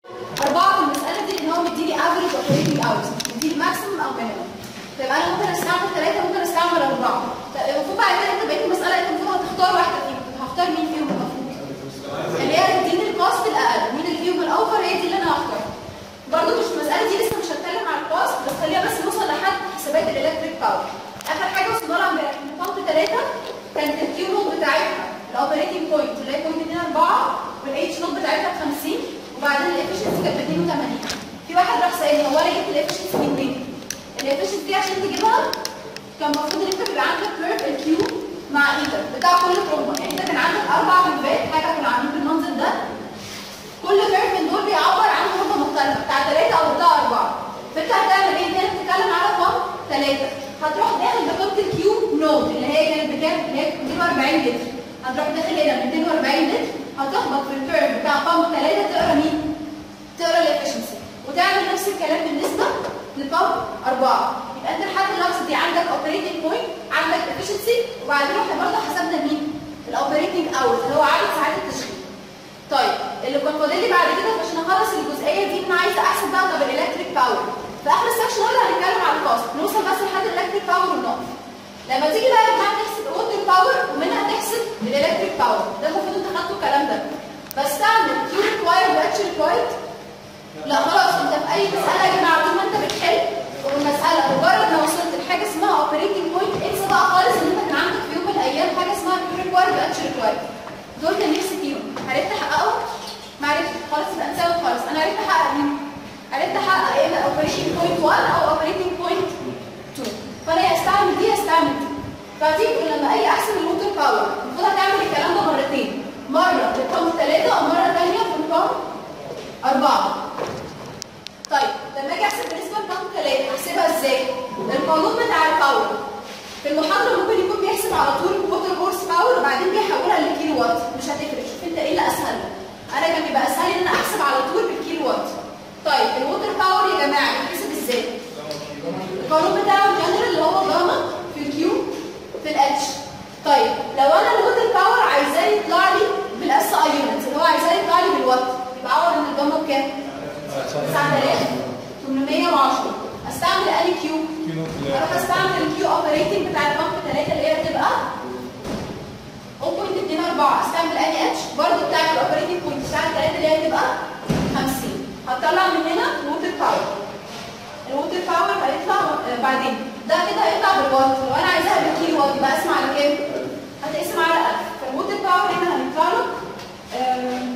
أربعة في المسألة دي إن هو مديني افريج اوبريتنج اورز مديني ماكسيمم أو مينيمم طيب أنا ممكن أستعمل ثلاثة ممكن أستعمل أربعة طيب المفروض بعد كده أنت بقيت المسألة أنت المفروض هتختار واحدة فيهم طب هختار مين فيهم المفروض؟ اللي هي تديني الكوست الأقل مين اللي فيهم الأوفر هي دي اللي أنا هختارها برضه مش المسألة دي لسه مش هتكلم عن الكوست بس خلينا بس نوصل لحد حسابات الإلكتريك باور آخر حاجة وصلنا لها امبارح من بامب ثلاثة كانت الكيو نوت بتاعتها الاوبريتنج بوينت اللي هي بوينت 2 4 والاتش نوت بتاعتها ب 50 وبعدين الافشنسي كانت ب 82 في واحد راح سالني هو انا جبت الافشنسي منين؟ الافشنسي دي عشان تجيبها كان المفروض ان انت بيبقى عندك كيرف الكيو مع ايتر بتاع كل بروبا يعني انت كان عندك اربع كيرفات حاجه كانوا عاملين بالمنظر ده كل كيرف من دول بيعبر عن بروبا مختلفه بتاع ثلاثه او بتاع اربعه فانت هتعمل ايه؟ انت بتتكلم على بامب ثلاثه هتروح داخل بخط الكيو نود اللي هي كانت بكام؟ اللي هي 240 لتر هتروح داخل هنا 240 لتر هتخبط في الكيرف بتاع بامب 3 تقرا مين؟ تقرا الافشنسي وتعمل نفس الكلام بالنسبه لبامب 4 يبقى انت لحد اللحظه دي عندك اوبريتنج بوينت عندك افشنسي وبعدين احنا برضه حسبنا مين؟ الاوبريتنج اورز اللي هو عدد ساعات التشغيل. طيب اللي كان فاضل لي بعد كده عشان اخلص الجزئيه دي انا عايزه احسب بقى طب الالكتريك باور في اخر السكشن هو هنتكلم على الكوست نوصل بس لحد الالكتريك باور ونقف لما تيجي بقى يا جماعه تحسب الووتر باور ومنها تحسب الالكتريك باور ده المفروض انت خدتوا الكلام ده بستعمل كيو ريكوايرد واتش ريكوايرد لا خلاص انت في اي مساله يا جماعه طول ما انت بتحل والمساله مجرد ما وصلت لحاجه اسمها اوبريتنج بوينت انسى بقى خالص ان انت كان عندك في يوم من الايام حاجه اسمها كيو ريكوايرد واتش ريكوايرد دول كان نفسي فيهم عرفت احققهم؟ ما عرفتش خلاص يبقى انساهم خالص انا عرفت احقق مين؟ عرفت احقق ايه اوبريتنج بوينت 1 او اوبريتنج بوينت 2 فانا يا استعمل دي يا استعمل دي فتيجي لما اجي احسب الووتر باور المفروض هتعمل الكلام ده مرتين مره في البامب 3 ومره ثانيه في البامب 4 طيب لما اجي احسب بالنسبه للبامب 3 احسبها ازاي؟ القانون بتاع الباور في المحاضره ممكن يكون بيحسب على طول الووتر هورس باور وبعدين بيحولها لكيلو وات مش هتفرق شوف انت ايه اللي اسهل انا كان بيبقى اسهل ان انا احسب على طول بالكيلو وات طيب الووتر باور يا جماعه بيتحسب ازاي؟ القانون بتاعه الجنرال اللي هو جاما في الكيو في الاتش طيب لو انا الووتر باور عايزاه يطلع لي بالاس اي يونتس اللي هو عايزاه يطلع لي بالوات يبقى عوض ان الجاما بكام؟ 9810 استعمل اني كيو اروح استعمل الكيو اوبريتنج بتاع البامب 3 اللي هي هتبقى 0.24 استعمل اني اتش برضه بتاع الاوبريتنج بوينت بتاع الثلاثه اللي هي هتبقى 50 هتطلع من هنا الووتر باور الووتر باور هيطلع آه، بعدين ده كده هيطلع بالوات لو انا عايزاها بالكيلو وات يبقى اقسم على كام؟ هتقسم على 1000 فالووتر باور هنا هيطلع له آم،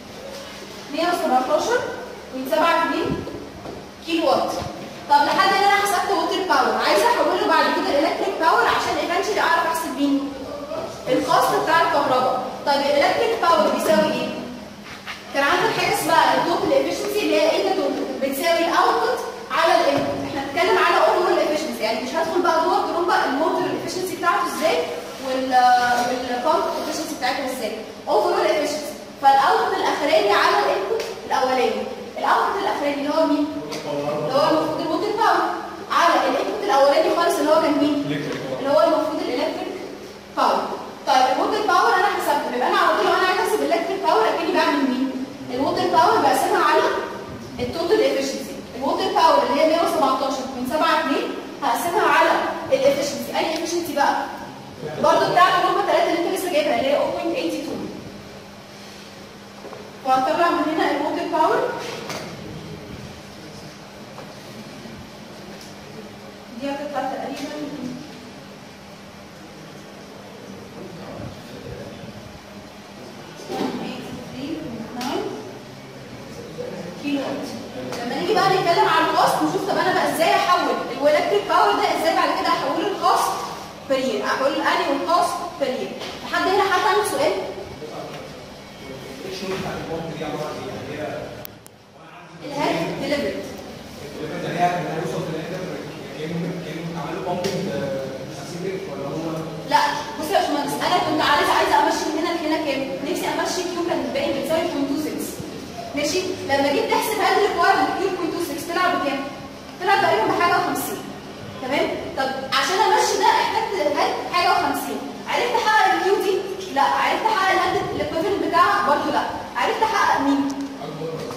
117 2 كيلو وات طب لحد هنا انا حسبت ووتر باور عايزه احوله بعد كده الكتريك باور عشان ايفنشلي اعرف احسب مين؟ الكوست بتاع الكهرباء طيب الالكتريك باور بيساوي ايه؟ كان عندك حاجه اسمها التوتال افشنسي اللي هي ايه توتال بتساوي الاوتبوت على الانبوت احنا بنتكلم على اوفرول افشنسي يعني مش هدخل بقى جوه الجرومبا الموتور الافشنسي بتاعته ازاي وال والبامب الافشنسي بتاعتها ازاي اوفرول افشنسي فالاوتبوت الاخراني على الانبوت الاولاني الاوتبوت الاخراني اللي هو مين؟ اللي هو المفروض الموتور باور على الانبوت الاولاني خالص اللي هو كان مين؟ اللي هو المفروض الالكتريك باور طيب الووتر باور انا حسبته يبقى انا على طول لو انا عايز احسب الالكتريك باور اكني بعمل مين؟ الووتر باور بقسمها على التوتال افشنسي الووتر باور اللي هي 117 من 7 2 هقسمها على الافشنسي اي افشنسي بقى؟ برضه بتاعت الرقم 3 اللي انت لسه جايبها اللي هي 0.82 وهطلع من هنا الووتر باور دي هتطلع تقريبا كيلو وات لما نيجي بقى نتكلم على الكوست نشوف طب انا بقى ازاي احول الالكتريك باور ده ازاي بعد كده احوله لكوست بير يير احول الانيوال كوست بير يير لحد هنا حد عنده سؤال الشغل بتاع البومب دي عباره عن ايه؟ هي الهيد ديليفرد اللي هي هيوصل في الاخر كانه كانه عمل له بومبنج سبيسيفيك ولا هو لا بصي يا باشمهندس انا كنت عايزه عايزه امشي من هنا لهنا كام؟ نفسي امشي كيو كان باين بتساوي 0.26 ماشي؟ لما جيت تحسب هاد ريكوايرد كيو 0.26 طلع بكام؟ طلع تقريبا بحاجه و50 تمام؟ طب عشان امشي ده احتجت هاد حاجه و50 عرفت احقق الكيو دي؟ لا عرفت احقق الهاد الايكويفالنت بتاعها برضه لا عرفت احقق مين؟ الاوبريتنج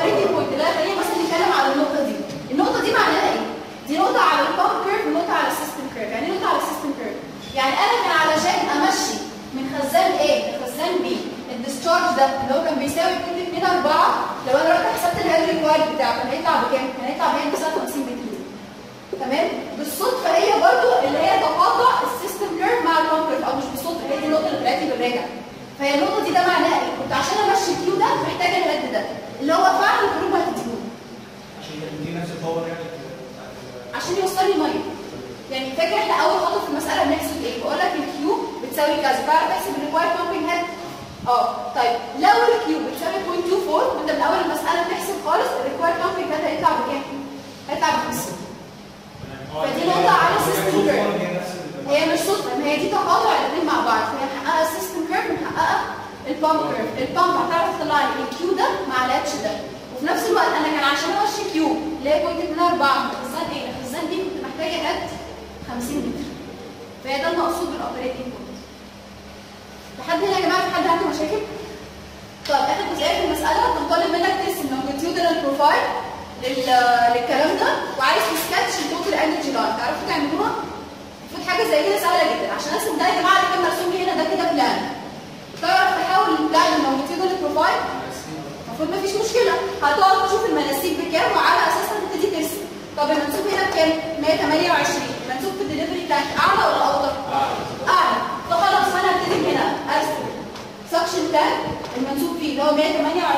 الاوبريتنج بوينت لا خلينا مثلا نتكلم على النقطه دي النقطه دي معناها ايه دي نقطه على البامب كيرف ونقطه على السيستم كيرف يعني ايه نقطه على السيستم كيرف يعني انا كان علشان امشي من خزان A لخزان B الديسشارج ده اللي هو كان بيساوي 2 2 4 لو انا رحت حسبت الهيد ريكوايرد بتاعه كان هيطلع بكام؟ كان هيطلع ب 59 متر تمام بالصدفه هي برضو اللي هي تقاطع السيستم كيرف مع البامب كيرف او مش بالصدفه هي دي النقطه اللي طلعت لي بالراجع فهي النقطه دي ده معناها ايه؟ كنت عشان امشي الكيو ده محتاجه الهيد ده اللي هو فعلا الجروب هتديهولي عشان دي نفس الباور يعني بتاعت ال- عشان يوصل لي ميه يعني فاكر احنا اول خطوه في المساله بنحسب ايه بقول لك الكيو بتساوي كذا تعرف تحسب الريكوايرد بامبنج هيد اه طيب لو الكيو بتساوي 0.24 وانت من اول المساله بتحسب خالص الريكوايرد بامبنج هيد هيطلع بكام هيطلع ب 50 فدي نقطة على system هي curve. هي نفس ال- هي مش صدفه ما هي دي تقاطع الاثنين مع بعض فهي محققه السيستم كيرف محققه البامب كيرف البامب هتعرف تطلع لي الكيو ده مع الاتش ده وفي نفس الوقت انا كان عشان امشي كيو اللي هي بوينت 2 4 من خزان ايه الخزان دي كنت محتاجه هد 50 متر فهي ده المقصود بالاوبريتنج بوينت لحد هنا يا جماعه في حد عنده مشاكل؟ طيب اخر جزئيه في المساله بنطالب منك ترسم لونجيتيودنال بروفايل للكلام ده وعايز تسكتش التوتال انرجي لاين تعرفوا تعملوها؟ المفروض حاجه زي كده سهله جدا عشان ارسم ده يا جماعه اللي كان مرسوم لي هنا ده كده بلان تعرف تحول البلان للونجيتيودنال بروفايل المفروض مفيش مشكله هتقعد تشوف المناسيب بكام وعلى اساسها تبتدي ترسم طب المنسوب هنا بكام 128 المنسوب في الدليفري بتاعك اعلى ولا اوطى اعلى فخلاص انا هبتدي من هنا ارسم سكشن تانك المنسوب فيه اللي هو 128.6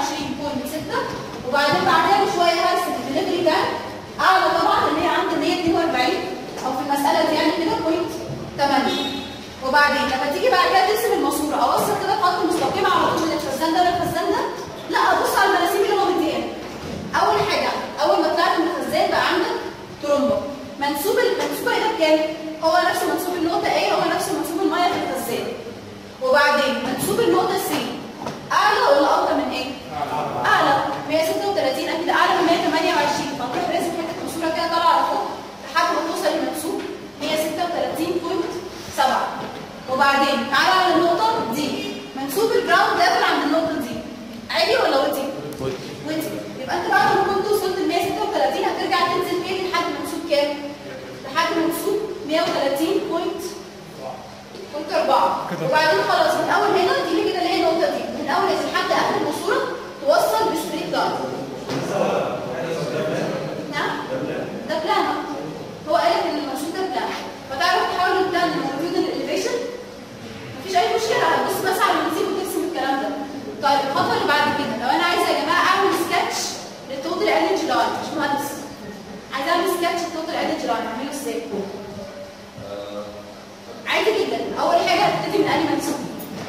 وبعدين بعدها بشويه هرسم الدليفري تانك اعلى طبعا اللي هي عند 142 او في المساله دي يعني كده بوينت 8 وبعدين لما تيجي بعد كده ترسم الماسوره اوصل كده خط مستقيم على طول من الخزان ده للخزان ده لا ابص على المناسيب اللي هو مديها اول حاجه اول ما طلعت من الخزان بقى عندك ترومبه منسوب المنسوب هنا بكام؟ هو نفس منسوب النقطه A هو نفس منسوب الميه في الخزان وبعدين منسوب النقطه C اعلى ولا اوطى من ايه؟ اعلى 136 اكيد اعلى من 128 فنروح راسم حته ماسوره كده طالعه على فوق لحد ما توصل لمنسوب 136.7 وبعدين تعالى على النقطه دي منسوب الجراوند ليفل عند النقطه دي عالي ولا وطي؟ وانت يبقى انت بعد ما كنت وصلت ل 136 هترجع تنزل تاني لحد منسوب كام؟ لحد منسوب 130 بوينت بوينت 4 وبعدين خلاص من اول هنا دي كده اللي هي النقطه دي من اول لحد اخر الماسوره توصل بستريت لاين نعم ده بلان هو قال لك ان المنسوب ده بلان فتعرف تحول البلان الموجود الاليفيشن مفيش اي مشكله هتبص بس على المنسيب وترسم الكلام ده طيب الخطوه اللي بعد كده لو انا عايزه يا جماعه اعمل سكتش للتوتال انرجي لاين مش مهندس عايزه اعمل سكتش للتوتال انرجي لاين اعمله ازاي؟ عادي جدا اول حاجه هتبتدي من انهي منسوب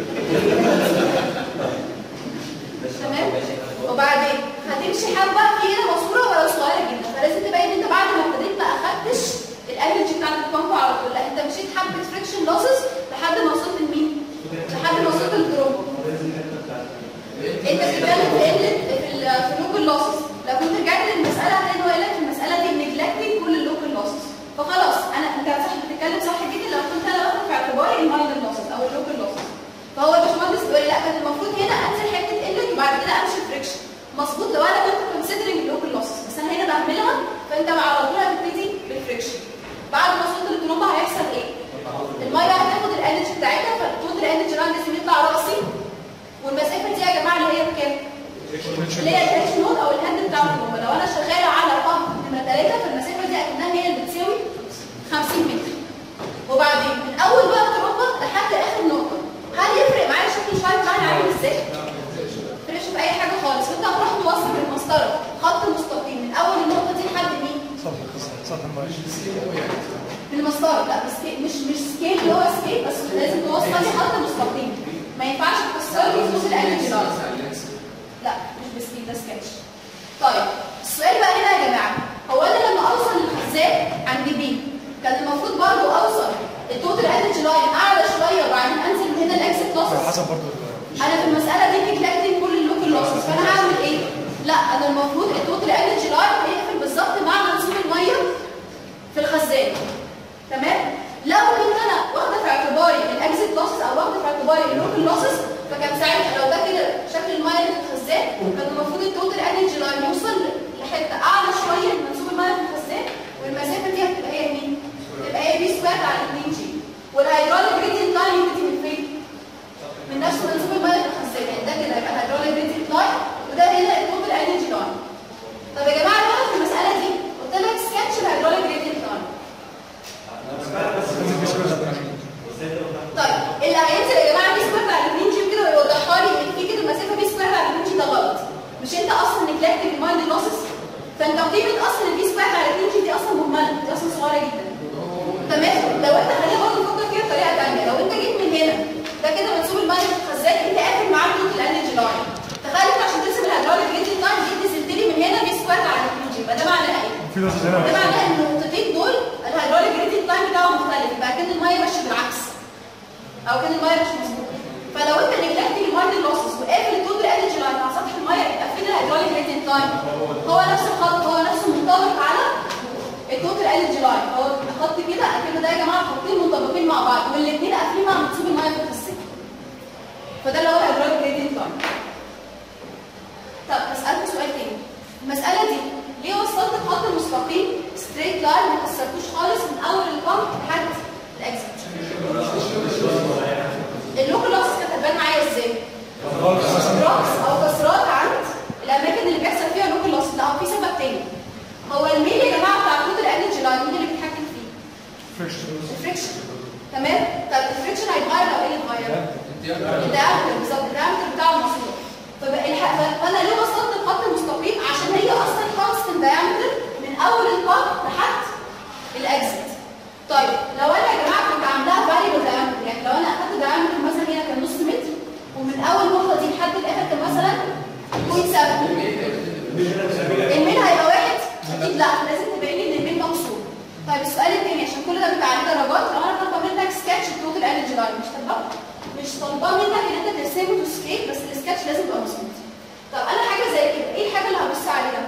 تمام وبعدين هتمشي حبه في هنا ماسوره ولا صغيره جدا فلازم تبين انت بعد ما ابتديت ما اخدتش الانرجي بتاعت البامب على طول لا انت مشيت حبه فريكشن لوسز لحد ما وصلت لمين؟ لحد ما وصلت للترومبو انت بتتكلم في قله في ال- في اللوكال لوسز لو كنت رجعت للمساله هتلاقي ان هو قال لك في المساله دي نجلكتنج كل اللوكال لوسز فخلاص انا انت صح بتتكلم صح جدا لو كنت انا باخد في اعتباري الماينر لوسز او اللوكال لوسز فهو الباشمهندس بيقول لي لا كان المفروض هنا انزل حته قله وبعد كده امشي فريكشن مظبوط لو انا كنت كونسيدرنج اللوكال لوسز بس انا هنا بعملها فانت على طول هتبتدي بالفريكشن بعد ما وصلت للترومبا هيحصل ايه؟ الميه هتاخد الانرجي بتاعتها فالتوتال انرجي لاين لازم يطلع راسي والمسافه دي يا جماعه اللي هي بكام؟ اللي هي الاتش نود او الهند بتاع الترومبا لو انا شغاله على بامب نمره 3 فالمسافه دي اكنها هي اللي بتساوي 50 متر وبعدين من اول بقى الترومبا لحد اخر نقطه هل يفرق معايا شكل الشايب لاين عامل ازاي؟ فرقش في اي حاجه خالص انت هتروح توصل بالمسطره خط مستقيم من اول النقطه دي لحد مين؟ سطح سطح المعيش بالمسطره لا بسكيل مش مش سكيل اللي هو سكيل بس لازم توصل خط مستقيم ما ينفعش تكسر لي فلوس الانرجي لاين لا مش بسكيل ده سكتش طيب السؤال بقى هنا يا جماعه هو انا لما اوصل للخزان عند بي كان المفروض برضو اوصل التوتال انرجي لاين اعلى شويه وبعدين انزل من هنا الاكسيت على لوسز حسب برضه انا في المساله دي نجلكتنج كل اللوكال لوسز فانا هعمل ايه؟ لا انا المفروض التوتال انرجي لاين هيقفل بالظبط مع منسوب الميه في الخزان تمام؟ لو كنت انا واخده في اعتباري الاكزيت لوسز او واخده في اعتباري اللوكال لوسز فكان ساعتها لو ده كده شكل الميه اللي في الخزان كان المفروض التوتال انرجي لاين يوصل والهيدروليك ريدنج لاين يبتدي من فين؟ من نفس منسوب الميه الخزان يعني ده كده يبقى الهيدروليك ريدنج لاين وده هنا التوتال انرجي لاين طب يا جماعه بقى في المساله دي قلت لك سكتش الهيدروليك ريدنج لاين طيب اللي هينزل يا جماعه بي سكوير على 2 جي كده ويوضحها لي ان في كده المسافه بي سكوير على 2 جي ده غلط مش انت اصلا نجلكت المايند لوسز فانت قيمه اصلا البي سكوير على 2 جي دي اصلا مهمله دي اصلا صغيره جدا تمام لو انت خلينا برضه نفكر فيها بطريقه ثانيه لو انت جيت من هنا ده كده منسوب المايند الخزان انت قافل معاه التوتال انرجي لاين تخيل انت عشان ترسم الهيدروليك ريدنج لاين دي نزلت لي من هنا بي سكوير على 2 جي يبقى ده معناها ايه؟ في ناس ده هنا معناه ان النقطتين دول الهيدروليك ريدنج لاين بتاعهم مختلف يبقى كده الميه ماشيه بالعكس او كده الميه مش مظبوطه فلو انت نجلكت المايند لوسز وقافل التوتال انرجي لاين على سطح الميه يبقى فين الهيدروليك ريدنج لاين هو نفس الخط هو نفسه منطبق على التوتال انرجي لاين هو خط كده كده ده يا جماعه خطين منطبقين مع بعض والاثنين قافلين مع منسوب الميه في السكه فده اللي هو الهيدروليك ريدنج لاين طب اسالكم سؤال تاني المساله دي ليه وصلت خط مستقيم ستريت لاين ما كسرتوش خالص من اول البامب لحد الاكزيت اللوكال لوسز كانت هتبان معايا ازاي رقص او كسرات عند الاماكن اللي بيحصل فيها لوكال لوسز لا هو في سبب تاني هو الميل يا جماعه بتاع الكود الانرجي لاين مين اللي بيتحكم فيه الفريكشن تمام طب الفريكشن هيتغير لو ايه اللي اتغير الدايمتر بالظبط الدايمتر بتاع الماسوره فبقى الح- فانا ليه وصلت الخط المستقيم عشان هي اصلا كونستنت دايمتر من اول الباب لحد الاكزيت طيب لو انا يا جماعه كنت عاملاها فاريبل دايمتر يعني لو انا اخدت دايمتر مثلا هنا كان نص متر ومن اول النقطه دي لحد الاخر كان مثلا 0.7 الميل هيبقى واحد اكيد لا لازم تبين لي ان الميل مقصود طيب السؤال الثاني عشان كل ده بيبقى عليه درجات لو انا طالبه منك سكتش التوتال انرجي لاين مش طالبه مش طالبه منك ان انت ترسمه تو سكيل بس السكتش لازم يبقى مظبوط طب انا حاجه زي كده ايه الحاجه اللي هبص عليها؟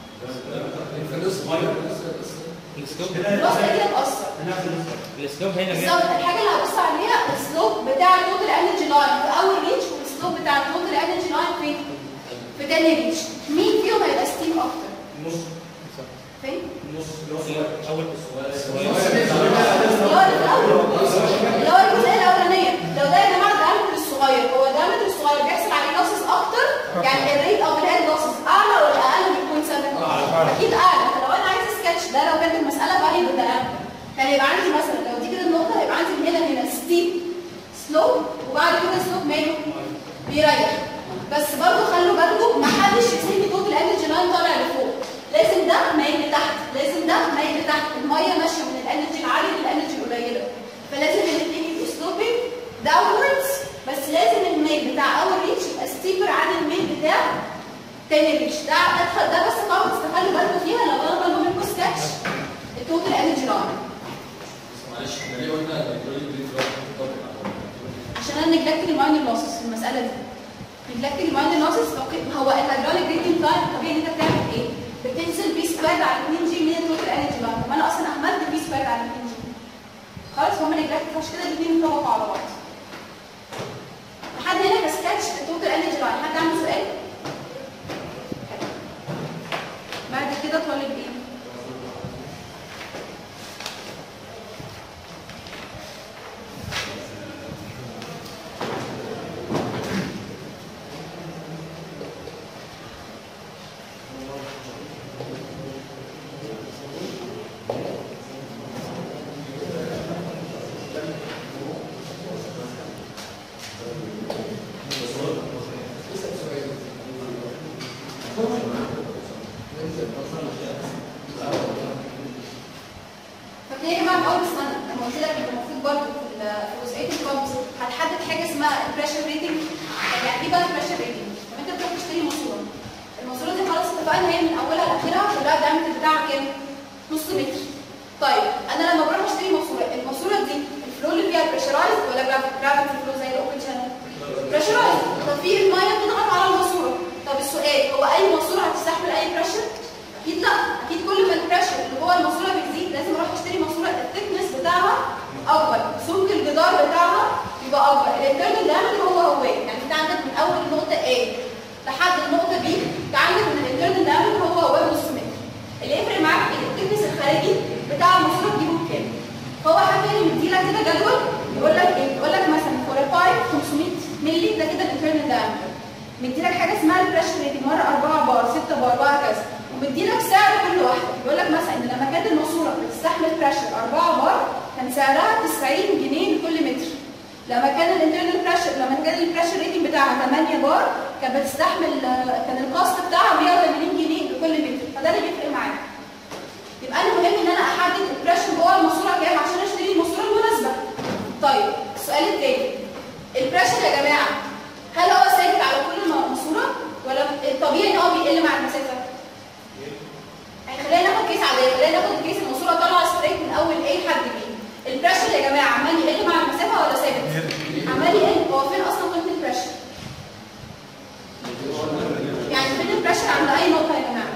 الاسلوب الراس دي هتاثر الاسلوب هنا جاي بالظبط الحاجه اللي هبص عليها السلوب بتاع التوتال انرجي لاين في اول ريتش والسلوب بتاع التوتال انرجي لاين فين؟ في تاني ريتش مين فيهم هيبقى ستيم اكتر؟ فين؟ اول اللي هو الاول اللي هو الجزئيه الاولانيه لو ده يا جماعه الدايمتر الصغير هو الدايمتر الصغير بيحصل عليه لوسز اكتر يعني الريت او الهيد لوسز اعلى ولا اقل من 0.7 اكيد اعلى فلو انا عايز سكتش ده لو كانت المساله فاري بالدايمتر كان يبقى عندي مثلا لو دي كده النقطه هيبقى عندي من هنا هنا ستيب سلوب وبعد كده سلوب ماله بيريح بس برضه خلوا بالكم ما حدش يسيب لي توتال انرجي لاين طالع لفوق لازم ده مايل لتحت لازم ده مايل لتحت الميه ماشيه من الانرجي العاليه للانرجي القليله فلازم الاثنين يبقوا سلوبنج داونوردز بس لازم الميل بتاع اول ريتش يبقى ستيبر عن الميل بتاع تاني ريتش ده ادخل ده بس طبعا تخلوا بالكم فيها لو انا طالبه منكم سكتش التوتال انرجي لاين معلش احنا ليه قلنا الالكترونيك جريد عشان انا نجلكت الماينر لوسز في المساله دي نجلكت الماينر لوسز هو الهيدروليك جريدنج تايم طبيعي ان انت بتعمل ايه؟ بتنزل بي سكوير على 2 جي من التوتال انرجي لاين ما انا اصلا اهملت بي سكوير على 2 جي خلاص هما نجلكت عشان كده الاثنين انطبقوا على بعض لحد هنا كسكتش التوتال انرجي لاين حد عنده سؤال؟ بعد كده طالب ايه؟ فاكرين يا جماعه في اول السنه لما قلت لك انت المفروض برضه في ال- في جزئيه الكومبس هتحدد حاجه اسمها البريشر ريتنج يعني ايه بقى البريشر ريتنج؟ طب انت بتروح تشتري ماسوره الماسوره دي خلاص اتفقنا هي من اولها لاخرها كلها الدايمتر بتاعها كام؟ نص متر طيب انا لما بروح اشتري ماسوره الماسوره دي الفلو اللي فيها بريشرايز ولا جرافيتي فلو زي الاوبن شانل؟ بريشرايز طب في الميه بتضغط على الماسوره طب السؤال هو اي ماسوره هتستحمل اي بريشر؟ اكيد لا اكيد كل ما البريشر اللي جوه الماسوره بيزيد لازم اروح اشتري ماسوره الثيكنس بتاعها اكبر سمك الجدار بتاعها يبقى اكبر الانترنال دايمتر هو هو يعني انت عندك من اول النقطه A لحد النقطه B انت عندك من الانترنال دايمتر هو هو نص متر اللي يفرق معاك الثيكنس الخارجي بتاع الماسوره تجيبه بكام هو حاجه مديلك كده جدول الانترنال diameter مديلك حاجه اسمها البريشر ريتنج مره 4 بار 6 بار وهكذا ومديلك سعر كل واحده بيقول لك مثلا ان لما كانت الماسوره بتستحمل بريشر 4 بار كان سعرها 90 جنيه لكل متر لما كان الانترنال بريشر لما كان البريشر ريتنج بتاعها 8 بار كانت بتستحمل آه، كان الكوست بتاعها 180 جنيه لكل متر فده اللي بيفرق معاك يبقى انا مهم ان انا احدد البريشر جوه الماسوره كام عشان اشتري الماسوره المناسبه طيب السؤال التاني البريشر يا جماعه هل هو ثابت على كل ماسوره ولا الطبيعي ان هو بيقل مع المسافه يعني خلينا ناخد كيس عاديه خلينا ناخد كيس الماسوره طالعه ستريت من اول A لحد B البريشر يا جماعه عمال يقل مع المسافه ولا ثابت عمال يقل هو فين اصلا قيمه البريشر يعني فين البريشر عند اي نقطه يا جماعه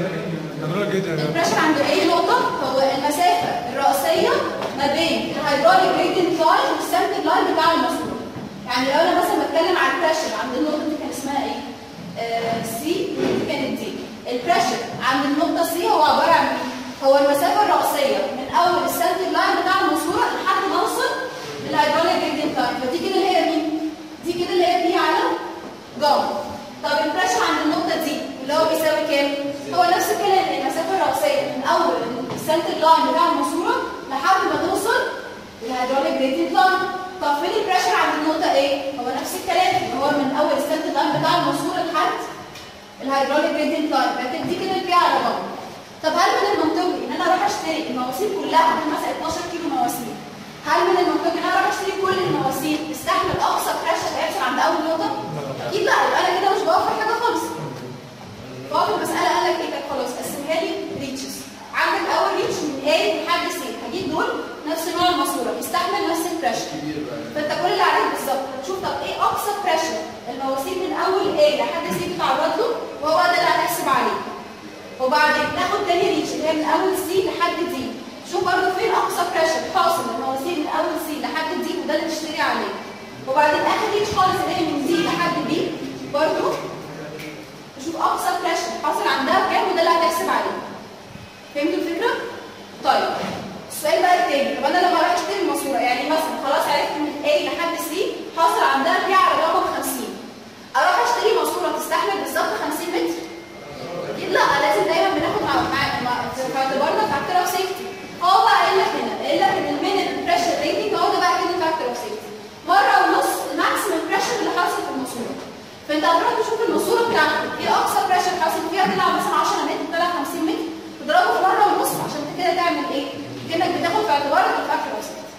جميل جدا البريشر عند اي نقطة هو المسافة الرئيسية ما بين الهيدروليك جريدينت لاين والسنتر لاين بتاع الماسورة. يعني لو انا مثلا بتكلم عن البريشر عند النقطة دي كان اسمها ايه؟ سي دي كانت دي. البريشر عند النقطة سي هو عبارة عن ايه؟ هو المسافة الرئيسية من اول السنتر لاين بتاع الماسورة لحد ما اوصل للهيدروليك جريدينت لاين، فدي كده اللي هي مين؟ دي كده اللي هي بي على جاما. طب البريشر عند النقطة دي اللي هو بيساوي كام؟ هو نفس الكلام المسافة الرئيسية من أول السنتر لاين بتاع الماسورة لحد ما توصل للهيدروليك جريدينت لاين. طب فين البريشر عند النقطة A؟ هو نفس الكلام اللي هو من أول السنتر لاين بتاع الماسورة لحد الهيدروليك جريدينت لاين، لكن دي كده البي على جنب. طب هل من المنطقي إن أنا أروح أشتري المواسير كلها عندي مثلا 12 كيلو مواسير؟ هل من المنطقي إن أنا أروح أشتري كل المواسير تستحمل أقصى بريشر هيحصل عند أول نقطة؟ أكيد لا يبقى أنا كده مش بوفر حاجة خالص. فهو المسألة قال لك ايه طب خلاص قسمها لي ريتشز عندك اول ريتش من A لحد C هجيب دول نفس نوع الماسورة بيستحمل نفس البريشر فانت كل اللي عليك بالظبط هتشوف طب ايه اقصى بريشر المواسير من اول A لحد C بتتعرض له وهو ده اللي هتحسب عليه وبعدين ناخد تاني ريتش اللي هي من اول C لحد D شوف برضه فين اقصى بريشر حاصل المواسير من اول C لحد D وده اللي تشتري عليه وبعدين اخر ريتش خالص اللي هي من D لحد B برضه نشوف اقصى بريشر حاصل عندها كام وده اللي هتحسب عليه فهمتوا الفكره طيب السؤال بقى التاني طب انا لما اروح اشتري الماسوره يعني مثلا خلاص عرفت من A لحد C حاصل عندها بي على رقم 50 اروح اشتري ماسوره تستحمل بالظبط 50 متر اكيد لا لازم دايما بناخد مع مع- مع في اعتبارنا فاكتور اوف سيفتي هو بقى قال لك هنا قال لك ان المينيت بريشر ريتنج هو ده بقى كده فاكتور اوف سيفتي مره ونص الماكسيمم بريشر اللي حاصل في الماسوره فانت هتروح تشوف الماسوره بتاعتك ايه اقصى بريشر حاصل فيها طلع مثلا 10 متر طلع 50 متر تضربه في مره ونص عشان انت كده تعمل ايه؟ كانك بتاخد في اعتبارك الفاكتور اوف سيفتي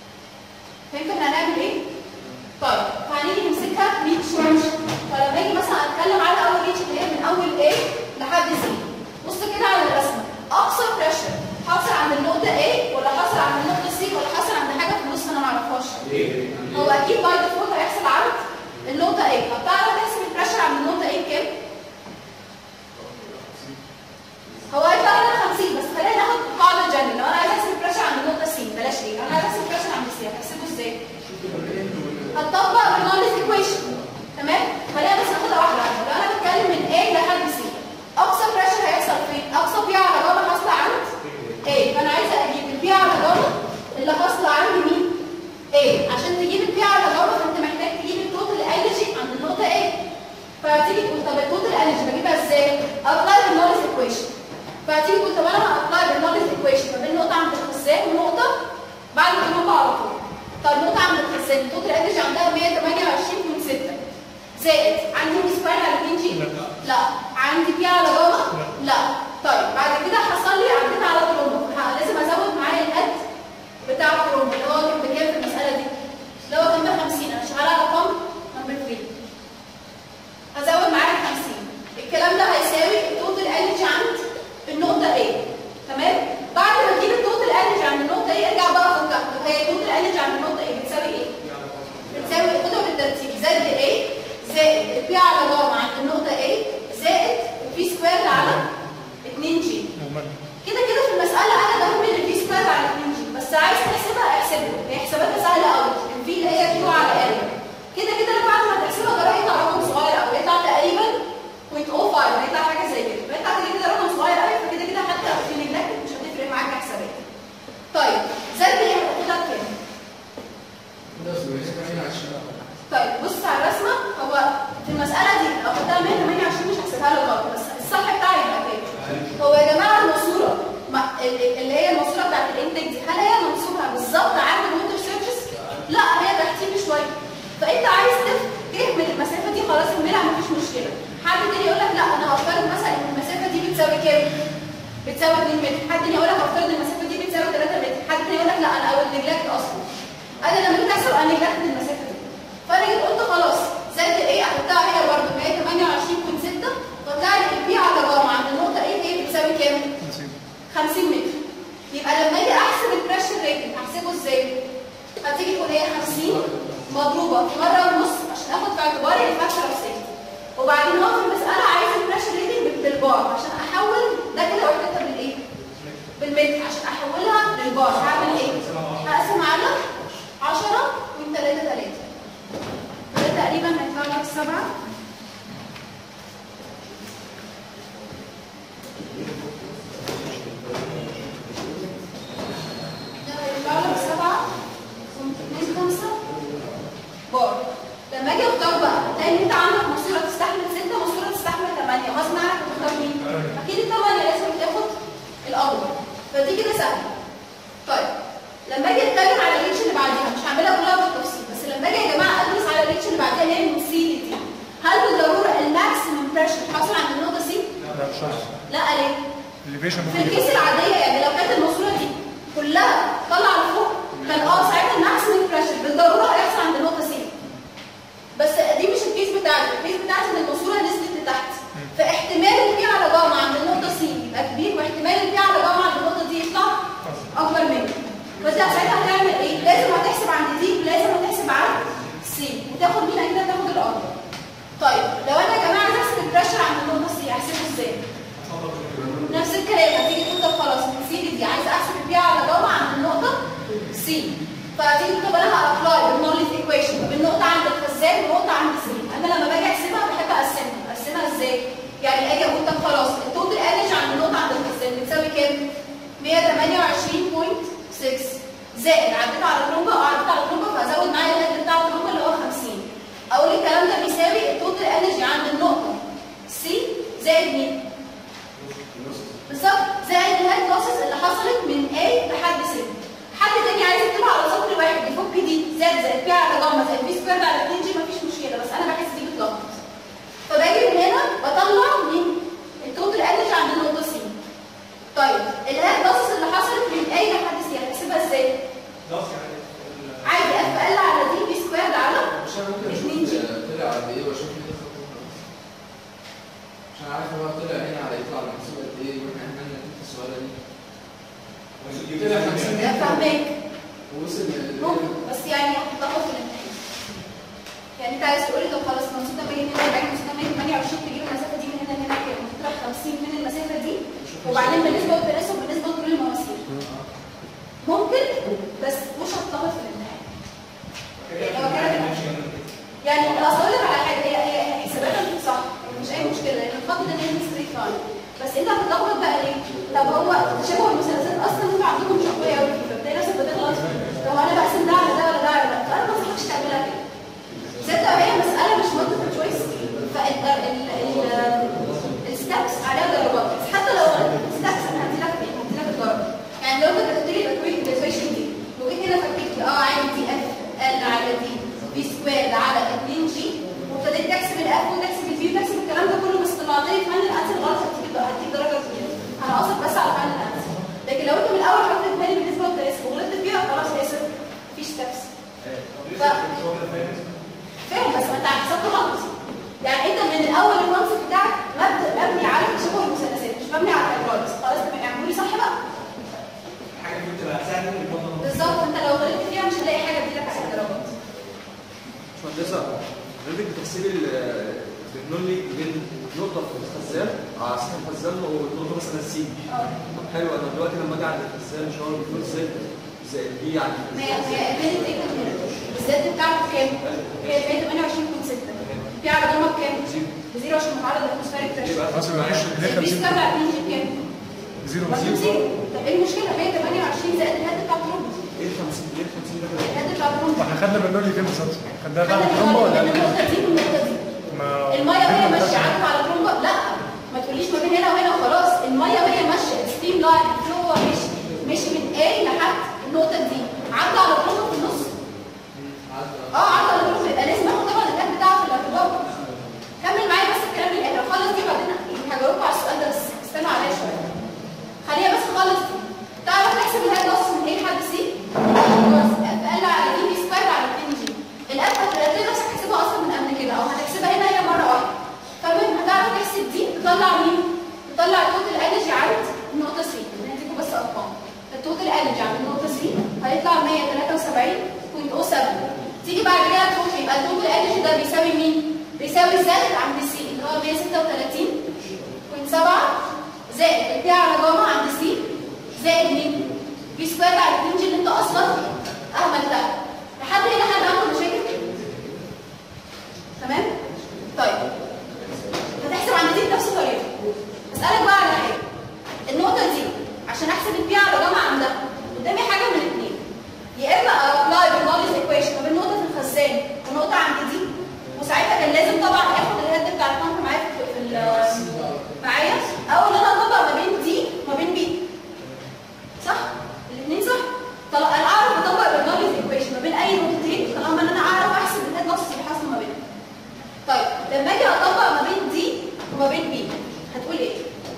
فهمت احنا هنعمل ايه؟ طيب فهنيجي نمسكها ريتش ريتش فلما اجي مثلا اتكلم على اول ريتش اللي هي من اول A لحد C بص كده على الرسمه اقصى بريشر حاصل عند النقطه A ولا حاصل عند النقطه C ولا حاصل عند حاجه في النص انا ما اعرفهاش هو اكيد باي ديفولت هيحصل عند النقطه A طب تعرف تحسب البريشر عند النقطه A بكام؟ هو هيطلع لنا 50 بس خلينا ناخد قاعده جنرال لو انا عايز احسب البريشر عند النقطه C بلاش A لو انا عايز احسب البريشر عند C هحسبه ازاي؟ هتطبق برنوليز ايكويشن تمام خلينا بس ناخدها واحده واحده لو انا بتكلم من A لحد C اقصى بريشر هيحصل فين اقصى بي على جاما حاصله عند A فانا عايزه اجيب البي على جاما اللي حاصله عند مين A عشان تجيب البي على جاما فانت محتاج تجيب التوتال انرجي عند النقطه A فهتيجي تقول طب التوتال انرجي بجيبها ازاي ابلاي برنوليز ايكويشن فهتيجي تقول طب انا هابلاي برنوليز ايكويشن ما بين نقطه عند الخزان ونقطه بعد النقطه على طول طب نقطة عند الخزان التوتال انرجي عندها 128.6 زائد عندي بي سكوير على 2 جي؟ لا عندي بي على جاما؟ لا طيب بعد كده حصل لي عديت على ترومبو لازم ازود معايا القد بتاع الترومبو اللي هو كان بكام في المسألة دي؟ اللي هو كان ب 50 انا شغالة على بامب نمبر 3 هزود معايا 50 الكلام ده هيساوي التوتال انرجي عند النقطة A تمام؟ بعد ما تجيب التوتال انرجي عند النقطة A ارجع بقى فكها طب هي التوتال انرجي عند النقطة A بتساوي ايه؟ بتساوي خدها بالترتيب زائد A زائد البي على جاما عند النقطة A زائد البي سكوير على 2 جي كده كده في المسألة أنا بهمل البي سكوير على 2 جي بس عايز تحسبها احسبها هي حساباتها سهلة قوي البي اللي هي كيلو على اريا كده كده لما بعد ما تحسبها ده هيطلع رقم صغير قوي هيطلع تقريبا 0.05 هيطلع حاجة زي كده فيطلع كده كده رقم صغير قوي فكده كده حتى في نجلك مش هتفرق معاك حسابات طيب زائد ايه هتاخدها بكام؟ طيب بص على الرسمه هو في المساله دي لو خدتها 128 مش هحسبها لك غلط بس الصح بتاعي يبقى كام هو يا جماعه الماسوره ما- ال- اللي هي الماسوره بتاعت الانتاج دي هل هي منسوبها بالظبط عند الووتر سيرفيس لا هي تحتيه بشويه فانت عايز تف- تهمل المسافه دي خلاص اهملها مفيش مشكله حد تاني يقول لك لا انا هفترض مثلا ان المسافه دي بتساوي كام بتساوي 2 متر حد تاني يقول لك هفترض ان المسافه دي بتساوي 3 متر حد تاني يقول لك لا انا اول نجلكت اصلا انا لما جيت احسب انا نجلكت المسافه دي فانا جيت قلت خلاص زائد ايه احطها هي برضه هي 28.6 فطلع لي البي على جامعه عند النقطه ايه هي بتساوي كام 50 متر يبقى لما اجي احسب البريشر ريتنج هحسبه ازاي هتيجي تقول هي 50 مضروبه في مره ونص عشان اخد في اعتباري الفاكتور اوف سيفتي وبعدين هو في المساله عايز البريشر ريتنج بالبار عشان احول ده كده وحدتها بالايه بالمتر عشان احولها للبار هعمل ايه هقسم على 10 من 3 3 ده تقريبا هيطلع لك 7 ده هيطلع لك 7 من 5 بار لما اجي اختار بقى تلاقي ان انت عندك ماسوره تستحمل 6 ماسوره تستحمل 8 غصب عنك هتختار مين؟ اكيد الثمانيه لازم تاخد الاكبر فدي كده سهله طيب لما اجي اتكلم على الريتش اللي بعديها مش هعملها كلها بالتفصيل بس لما اجي يا جماعه ادرس على الريتش اللي بعديها اللي هي من سي لدي هل بالضروره الماكسيمم بريشر حاصل عند النقطه سي؟ لا مش شرط لا ليه؟ الليفيشن في ممكن يبقى الكيس العاديه يعني لو كانت الماسوره دي كلها طالعه لفوق كان اه ساعتها الماكسيمم بريشر بالضروره هيحصل عند النقطه سي بس دي مش الكيس بتاعتي الكيس بتاعتي ان الماسوره نزلت لتحت فاحتمال البي على جاما عند النقطه سي يبقى كبير واحتمال البي على جاما عند النقطه دي يطلع اكبر منه فانت ساعتها هتعمل ايه لازم هتحسب عند دي ولازم هتحسب عند سي وتاخد مين اكيد هتاخد الاكبر طيب لو انا يا جماعه عايز احسب البريشر عند النقطه سي احسبه ازاي نفس الكلام هتيجي تقول طب خلاص من سي دي عايز احسب البي على جاما عند النقطه سي فهتيجي تقول طب انا هابلاي بالنولج ايكويشن بالنقطه عند الخزان ونقطه عند سي انا لما باجي احسبها بحب اقسمها اقسمها ازاي يعني اجي اقول طب خلاص التوتال انرجي عند النقطه عند الخزان بتساوي كام 128.6 زائد عديت على الترومبه اه عديت على الترومبه فهزود معايا الهيد بتاع الترومبه اللي هو 50 اقول الكلام ده بيساوي التوتال انرجي عند النقطه سي زائد مين بالظبط زائد الهيد لوسز اللي حصلت من A لحد C حد تاني عايز يكتبها على سطر واحد يفك دي زائد زائد بي على جاما زائد بي سكويرد على 2 جي مفيش مشكله بس انا بحس دي بتلخبط فباجي من هنا بطلع مين التوتال انرجي عند النقطه C طيب الهيد لوسز اللي حصلت من A لحد C هحسبها ازاي؟ عادي اف ال على دي بي سكويرد على مش انا ممكن اتنين جي. اشوف طلع قد ايه واشوف ليه خطوه عشان عارف هو طلع هنا على يطلع محسوب قد ايه واحنا احنا نتيجه السؤال دي طلع 50 ده فاهماك ووصل ل- ممكن بس يعني هتتلخبط في الامتحان يعني انت عايز تقولي طب خلاص منصوب ده باين هنا 40 منصوب ده باين 28 تجيب المسافه دي من هنا لهنا كام؟ هتطرح 50 من المسافه دي وبعدين بالنسبه للتناسب بالنسبه لطول المواسير ممكن بس مش هتتلخبط في الامتحان يعني هو كده كده. يعني انا اصل اقول لك على حاجه هي هي هي حساباتها صح مش اي مشكله لان الخط ده لازم ستريت لاين بس انت هتتلخبط بقى ليه؟ طب هو تشابه المثلثات اصلا انتوا عندكم مش قويه قوي فبتلاقي نفسك بتغلط طب انا بقسم ده على ده ولا ده على ده فانا ما انصحكش تعملها كده زائد لو هي مساله مش مالتيبل تشويس فالستبس عليها درجات بس حتى لو الستبس انا هدي لك ايه؟ هدي لك الدرجه يعني لو انت كتبت لي الاكويشن ديفيشن دي وجيت هنا فكيت لي اه عادي دي اف ال على دي في سكوير على 2 جي وابتديت تحسب الاف وتحسب الفي وتحسب الكلام ده كله بس طلعت لي فن الانسر غلط هتجيب هتجيب درجه كبيره انا قاصد بس على فن الانسر لكن لو انت من الاول حطيت في بالي بالنسبه للتناسب وغلطت فيها خلاص هي صفر مفيش ستبس فاهم بس ما انت حسبت غلط يعني انت من الاول الكونسيبت بتاعك مبدا مبني على تشابه المثلثات مش مبني على الهيدروليس خلاص تمام اعملوا لي صح بقى حاجه كنت بحسها ان البطل بالظبط انت لو غلطت فيها مش هتلاقي حاجه تديلك على درجات باشمهندسة حضرتك بتحسبي التكنولوجي بين نقطة في الخزان على سطح الخزان ونقطة مثلا سي اه طب حلو انا دلوقتي لما اجي عند الخزان مش هو المفروض زد زائد بي عند ما هي ما هي ادفانت ايه كان هنا الزد بتاعته بكام؟ هي 128.6 في على ضمك بكام؟ بزيرو عشان متعرض لاتموسفيريك بريشر يبقى خلاص يبقى معلش اللي هي البيس 50 كام على 2 جي بكام؟ زيرو برضه زيرو طب ايه المشكله؟ 128 زائد الهيد بتاع الترومبا ايه ال 50 ايه ال 50 ده كده؟ الهيد بتاع الترومبا واحنا خدنا برنولي فين بالظبط؟ خدناها بعد خدنا الترومبا ولا من قبل؟ النقطه دي من النقطه دي ما تطلع مين؟ تطلع التوتال انرجي عند النقطه 3 انا هديكم بس ارقام التوتال انرجي عند النقطه 3 هيطلع 173.07 تيجي بعد كده تروح يبقى التوتال انرجي ده بيساوي مين؟ بيساوي زد عند السي اللي هو 136.7 زائد البي على جاما عند سي زائد مين؟ بي سكوير على الرينج اللي انت اصلا اهملتها لحد هنا حد عنده مشاكل؟ تمام؟ طيب هتحسب عند دي بنفس الطريقه اسالك بقى على حاجه النقطه دي عشان احسب البي على جاما عندها قدامي حاجه من الاثنين يا اما ابلاي بالنولج ايكويشن ما بين نقطه في الخزان ونقطه عند دي وساعتها كان لازم طبعا اخد الهيد بتاع البامب معايا في في ال- معايا او ان انا اطبق ما بين دي وما بين بي صح الاثنين صح طب انا اعرف اطبق بالنولج ايكويشن ما بين اي نقطتين طالما ان انا اعرف احسب الهيد لوس اللي حاصل ما بينهم طيب لما اجي اطبق ما بين دي وما بين بي هتقول ايه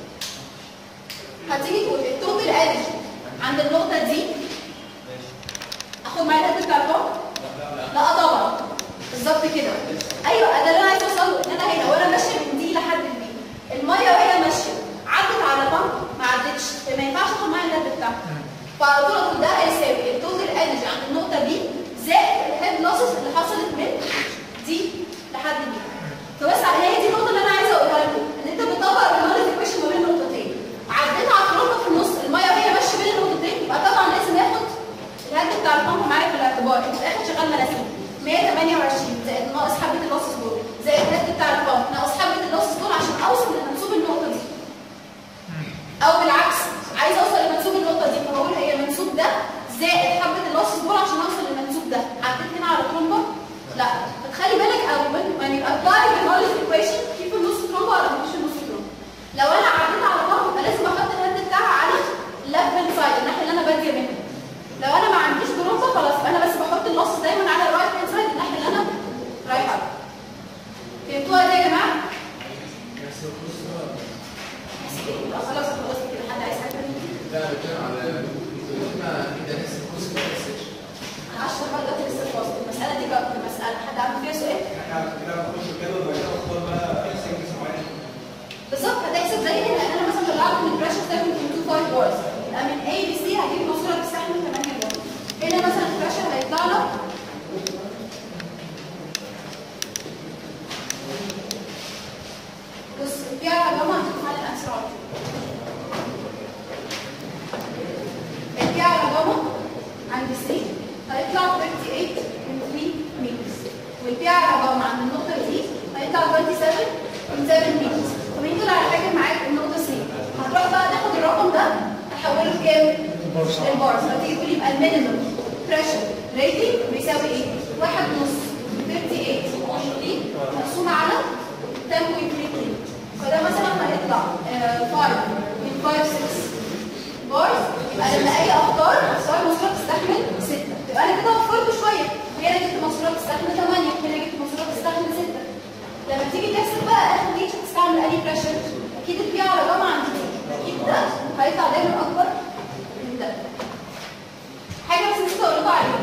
هتيجي تقول التوتال انرجي عند النقطه دي اخد معايا الهيد بتاع البامب لا طبعا بالظبط كده ايوه ده اللي انا عايز اوصل له ان انا هنا وانا ماشيه من دي لحد البي الميه وهي ماشيه عدت على بامب ما عدتش فما ينفعش اخد معايا الهيد بتاعها فعلى طول اقول ده هيساوي التوتال انرجي عند النقطه دي زائد الهيد لوسز اللي حصلت من دي لحد دي فبس على هي دي النقطه اللي انا عايزه اقولها لكم ان انت بتطبق النولج ايكويشن ما بين نقطتين عديت على الخروطه في النص الميه وهي ماشيه بين النقطتين يبقى طبعا لازم اخد الهد بتاع البامب معايا في الاعتبار انت في الاخر شغال مناسيب 128 زائد ناقص حبه اللوسس دول زائد الهد بتاع البامب ناقص حبه اللوسس دول عشان اوصل لمنسوب النقطه دي او بالعكس عايز اوصل لمنسوب النقطه دي فبقول هي المنسوب ده زائد حبه اللوسس دول عشان اوصل للمنسوب ده عديت هنا على ترومبا لا فتخلي بالك او يعني ابلاي بالنولج ايكويشن في في النص ترومبا ولا مفيش في النص ترومبا لو انا عديت على بامب يبقى لازم احط الهد بتاعها على الليفت هاند سايد الناحيه اللي انا باديه منها لو انا ما عنديش ترومبا خلاص يبقى انا بس بحط اللص دايما على الرايت هاند سايد الناحيه اللي انا رايحه لها. فهمتوها دي يا جماعه؟ لا، خلاص خلاص كده حد عايز حاجه تانية؟ لا انا بتكلم على قلنا كده لسه الكورس بتاع السكشن انا هشرح بقى دلوقتي لسه الفاصل المساله دي بقى مساله حد عنده فيها سؤال؟ احنا كده بنخش كده وبعد كده نختار بقى سنجلز معين بالظبط هتحسب زي هنا ان انا مثلا طلعت من البريشر 7.25 بارز يبقى من A ل C هجيب ماسوره بتستحمل 8 بار هنا مثلا البريشر هيطلع لك بص البيع يا جماعه هتكون على الانسر على طول البيع يا جماعه عند C هيطلع 38.3 متر والبيع يا جماعه عند النقطه دي هيطلع 27.7 متر طب انت طلع حاجه معاك النقطه C هتروح بقى تاخد الرقم ده تحوله لكام؟ البارز فتيجي تقول يبقى المينيمم بريشر ريتنج بيساوي ايه؟ واحد ونص 38 مقسوم على 10.3 كيلو فده مثلا هيطلع 5 من 5 6 بارز يبقى لما اجي اختار اختار ماسوره تستحمل 6 يبقى انا كده وفرت شويه هنا جبت ماسوره تستحمل 8 هنا جبت ماسوره تستحمل 6 لما تيجي تحسب بقى اخر جيش هتستعمل انهي بريشر اكيد البي على جمع عند دي اكيد ده هيطلع دايما اكبر من ده حاجه بس نسيت اقول لكم عليها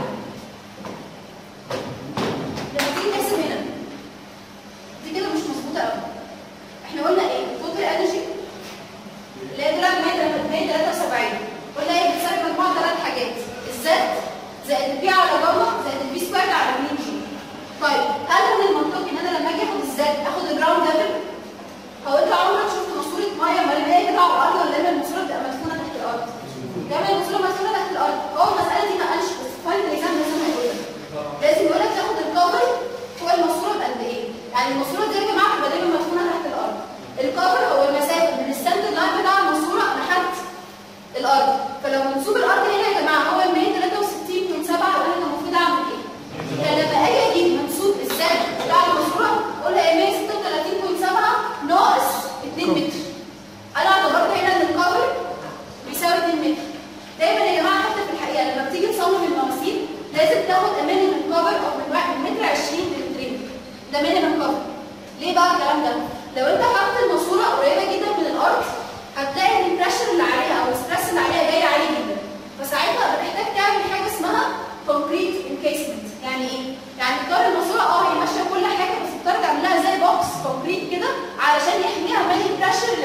لما تيجي تحسب هنا دي كده مش مظبوطه قوي احنا قلنا ايه توتال انرجي اللي هي طلعت 173 قلنا ايه بتساوي مجموعه ثلاث حاجات الزد زائد البي على جاما زائد البي سكوير على مين جي طيب هل من المنطقي ان انا لما اجي اخد الزد اخد الجراوند ليفل هو انت عمرك شفت ماسوره ميه مرميه كده على الارض ولا دايما الماسوره بتبقى مدفونه تحت الارض دايما الماسوره مدفونه تحت الارض هو المساله دي ما قالش بس فاينل الاكزام لازم هيقول لك لازم يقول لك تاخد الكفر فوق الماسوره بقد ايه يعني الماسوره دي يا جماعه بتبقى دايما مدفونه تحت الارض الكفر هو المسافه من السنتر لاين بتاع الماسوره لحد الارض فلو منسوب الارض هنا يا جماعه هو ال 163.7 يبقى انا المفروض اعمل ايه؟ كان لما اجي اجيب منسوب الزاد بتاع الماسوره اقول هي 136.7 ناقص 2 متر انا اعتبرت هنا ان الكفر بيساوي 2 متر دايما يا جماعه حتى في الحقيقه لما بتيجي تصمم المواسير لازم تاخد امان من الكفر او من واحد من متر 20 لمترين ده مينيمم كفر ليه بقى الكلام ده؟ لو انت حاطط الماسوره قريبه جدا من الارض هتلاقي ان البريشر اللي عليها او الستريس اللي عليها جاي عالي جدا فساعتها بتحتاج تعمل حاجه اسمها كونكريت انكيسمنت يعني ايه؟ يعني تختار الماسوره اه هي ماشيه كل حاجه بس تختار تعمل لها زي بوكس كونكريت كده علشان يحميها من البريشر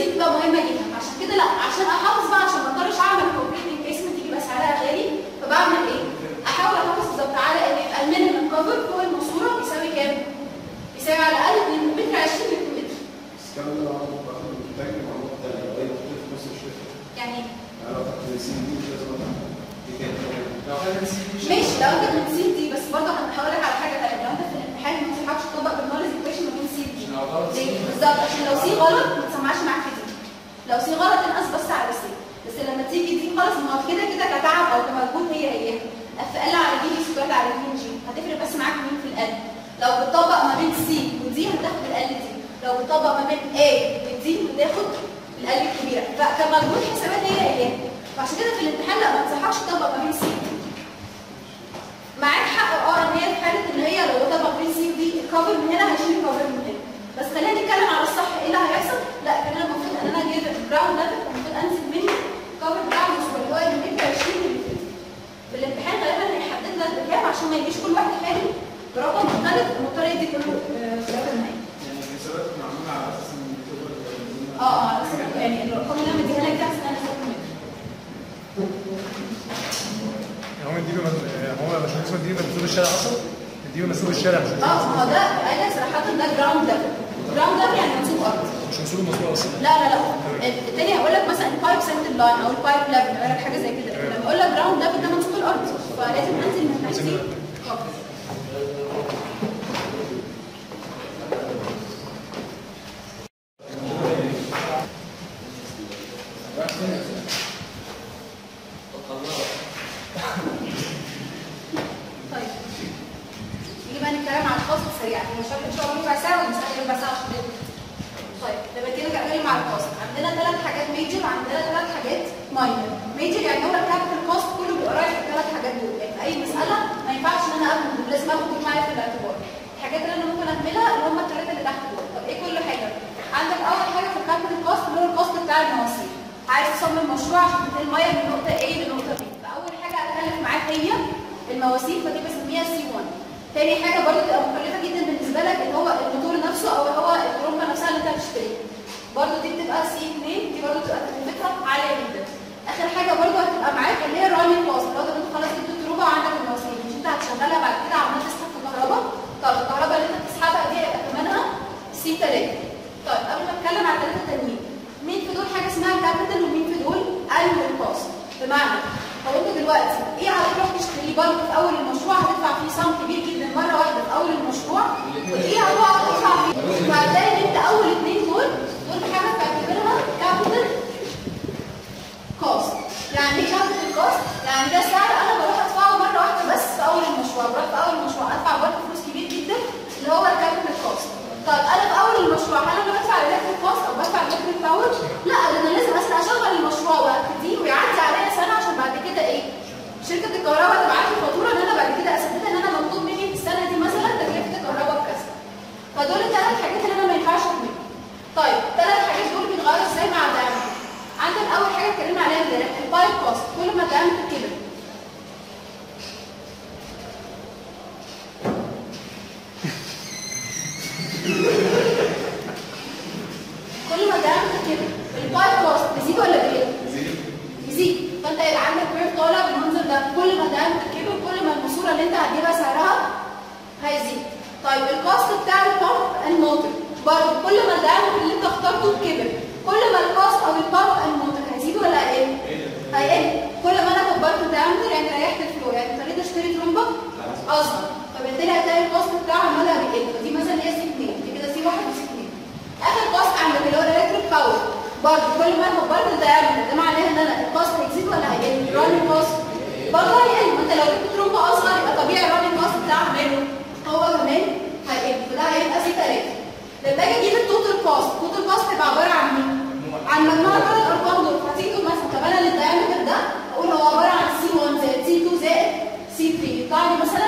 دي بتبقى مهمه جدا عشان كده لا عشان احافظ بقى عشان ما اضطرش اعمل كومبليت انكيسمنت يبقى سعرها غالي فبعمل ايه؟ احاول احافظ بالظبط على ان يبقى المينيمم كفر فوق الماسوره يساوي كام؟ يساوي على الاقل من متر 20 ل 2 متر بس كمان ده انا باخد محتاج معلومات ده لو هي بتدخل في نص الشركه يعني يعني لو تحت السي دي مش لازم أتعب. دي كانت لو كان السي دي مش ماشي لو انت من سي دي بس برضه هقول لك على حاجه ثانيه لو انت في الامتحان ما تنفعش تطبق بالنولج ايكويشن ما بين سي دي لو غلط ليه؟ بالظبط عشان لو سي غلط ما تسمعش معاك في دي لو سي غلط تنقص بس على سي بس لما تيجي دي خلاص ما هو كده كده كتعب او كمجهود هي هي اف ال على دي سكوير على 2 جي هتفرق بس معاك مين في القلب لو بتطبق ما بين سي ودي هتاخد القلب دي لو بتطبق ما بين A ودي هتاخد القلب الكبيره فكمجهود حسابات هي هي فعشان كده في الامتحان لا ما انصحكش تطبق ما بين سي ودي معاك حق اه ان هي في حاله ان هي لو طبق بين سي ودي الكفر من هنا هيشيل الكفر من هنا بس خلينا نتكلم على الصح ايه اللي هيحصل لا كان انا المفروض ان انا اجيب الجراوند ليفل المفروض انزل منه كفر بتاعه مش اللي هو من 20 ل 200 في الامتحان غالبا هيحدد لك بكام عشان ما يجيش كل واحد حالي برقم مختلف المضطر يدي كله آه، في الرقم النهائي يعني الحسابات معموله على اساس ان اليوتيوبر اه اه على حسب يعني الارقام اللي انا مديها لك دي عشان انا استفدت منها هو مديله هو مش اسمه مديله مسؤول الشارع اصلا مديله مسؤول الشارع مش اه ما هو ده قال لك صراحه ده جراوند ليفل جراوند ليفل يعني منسوب ارض مش مسؤول المسؤول اصلا لا لا لا التاني هقول لك مثلا البايب سنتر لاين او البايب ليفل هقول لك حاجه زي كده لما اقول لك جراوند ليفل ده منسوب الارض فلازم انزل من تحتيه خالص. طيب نيجي بقى نتكلم عن الخاص سريعا هو شرح ان شاء الله ربع ساعه والمساله ربع ساعه عشان نبدأ. طيب لما كده نتكلم عن الكوست عندنا ثلاث حاجات ميجر وعندنا ثلاث حاجات ماينر ميجر يعني هو الكابيتال كوست كله بيبقى رايح في الثلاث حاجات دول يعني في اي مساله ما ينفعش ان انا اخد دول لازم اخد دول معايا في الاعتبار الحاجات اللي انا ممكن اهملها اللي هم الثلاثه اللي تحت دول طب ايه كل حاجه عندك اول حاجه في الكابيتال كوست اللي هو الكوست بتاع المواسير عايز تصمم مشروع عشان تنقل الميه من نقطه A لنقطه B فاول حاجه هتكلف معاك هي المواسير فدي بسميها سي 1 تاني حاجه برضه تبقى مكلفه جدا بالنسبه لك اللي هو الموتور نفسه او هو الترومبه نفسها اللي انت هتشتريها برضه دي بتبقى سي 2 دي برضه بتبقى تكلفتها عاليه جدا اخر حاجه برضه هتبقى معاك اللي هي الراني كوست لو انت خلاص جبت الترومبه وعندك المواسير مش انت هتشغلها بعد كده عمال تسحب في الكهرباء طب الكهرباء اللي انت بتسحبها دي هيبقى ثمنها سي 3 طيب قبل ما اتكلم على الثلاثه التانيين مين في دول حاجه اسمها كابيتال ومين في دول انوال كوست بمعنى هو انت دلوقتي ايه هتروح تشتري بلك في اول المشروع هتدفع فيه صم كبير جدا مره واحده في اول المشروع وايه هتقعد تدفع فيه فهتلاقي ان انت اول اثنين دول دول حاجه بتعتبرها كابيتال كوست يعني ايه كابيتال كوست؟ يعني ده سعر انا بروح ادفعه مره واحده بس في اول المشروع بروح في اول المشروع ادفع برضه فلوس كبير جدا اللي هو الكابيتال كوست طيب انا في اول المشروع هل انا بدفع الكتريك كوست او بدفع الكتريك باور؟ لا ده انا لازم اصلا اشغل المشروع وابتديه ويعدي عليا سنه عشان بعد كده ايه؟ شركه الكهرباء تبعت لي فاتوره ان انا بعد كده اثبت ان انا مطلوب مني في السنه دي مثلا تكلفه الكهرباء بكذا. فدول الثلاث حاجات اللي انا ما ينفعش اعملهم. طيب الثلاث حاجات دول بيتغيروا ازاي مع الدايمتر؟ عندك اول حاجه اتكلمنا عليها امبارح البايب كوست كل ما الدايمتر كبر كل ما الدايمتر كبر البايب كوست بيزيد ولا بيقل؟ يزيد فانت يبقى عندك كيرف طالع بالمنظر ده كل ما الدايمتر كبر كل ما الماسوره اللي انت هتجيبها سعرها هيزيد طيب الكوست بتاع البامب اند موتور برضه كل ما الدايمتر اللي انت اخترته كبر كل ما الكوست او البامب اند موتور هيزيد ولا هيقل؟ هيقل كل ما انا كبرت الدايمتر يعني ريحت الفلو يعني اضطريت اشتري ترومبه اصغر فبالتالي هتلاقي الكوست بتاعه عمالها بيقل فدي مثلا هي سي 2 دي كده سي 1 وسي 2 اخر كوست عندك اللي هو الالكتريك باور برضه كل ما انا كبرت الدايمتر ده معناه ان انا الكوست هيزيد ولا هيقل؟ الراني كوست برضه هيقل ما انت لو جبت ترومبه اصغر يبقى طبيعي الراني كوست بتاعها ماله هو كمان هيقل فده هيبقى سي 3 لما اجي اجيب التوتال كوست التوتال كوست هيبقى عباره عن مين؟ عن مجموع ثلاث ارقام دول فتيجي تقول مثلا طب انا الدايمتر ده اقول هو عباره عن سي 1 زائد سي 2 زائد سي 3 يطلع لي مثلا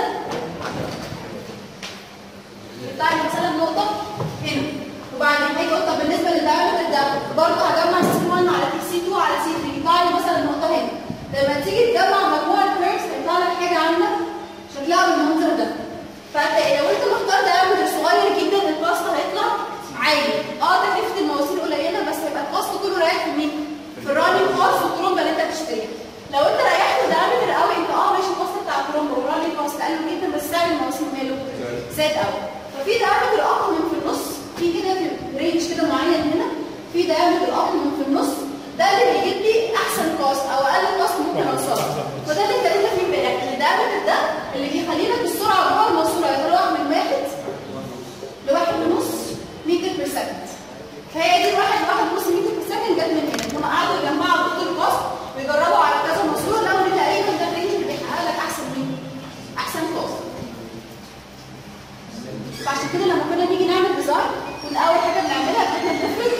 يطلع لي مثلا نقطه هنا وبعدين هاجي اقول طب بالنسبه للدايمتر ده برضه هجمع سي 1 على سي 2 على سي 3 يطلع لي مثلا نقطه هنا لما تيجي تجمع مجموع الكيرفز هيطلع لك حاجه عندك شكلها بالمنظر ده فانت لو انت مختار دايمتر صغير جدا الكوست هيطلع عالي اه تكلفه المواسير قليله بس هيبقى الكوست زاد قوي ففي diameter optimum في النص في كده في رينج كده معين هنا في diameter optimum في النص ده اللي بيجيب لي احسن كوست او اقل كوست ممكن اوصلها وده اللي اتكلمنا فيه امبارح ان الدايمتر ده اللي بيخلينا بالسرعه جوه الماسوره يتراوح من واحد لواحد ونص متر بير سكند فهي دي الواحد لواحد ونص متر بير سكند جت من هنا هم قعدوا يجمعوا خطوط الكوست ويجربوا على كذا ماسوره لقوا ان تقريبا ده الرينج اللي بيحقق لك احسن مين؟ احسن كوست فعشان كده لما كنا نيجي نعمل ديزاين كنا اول حاجه بنعملها ان احنا بنفرد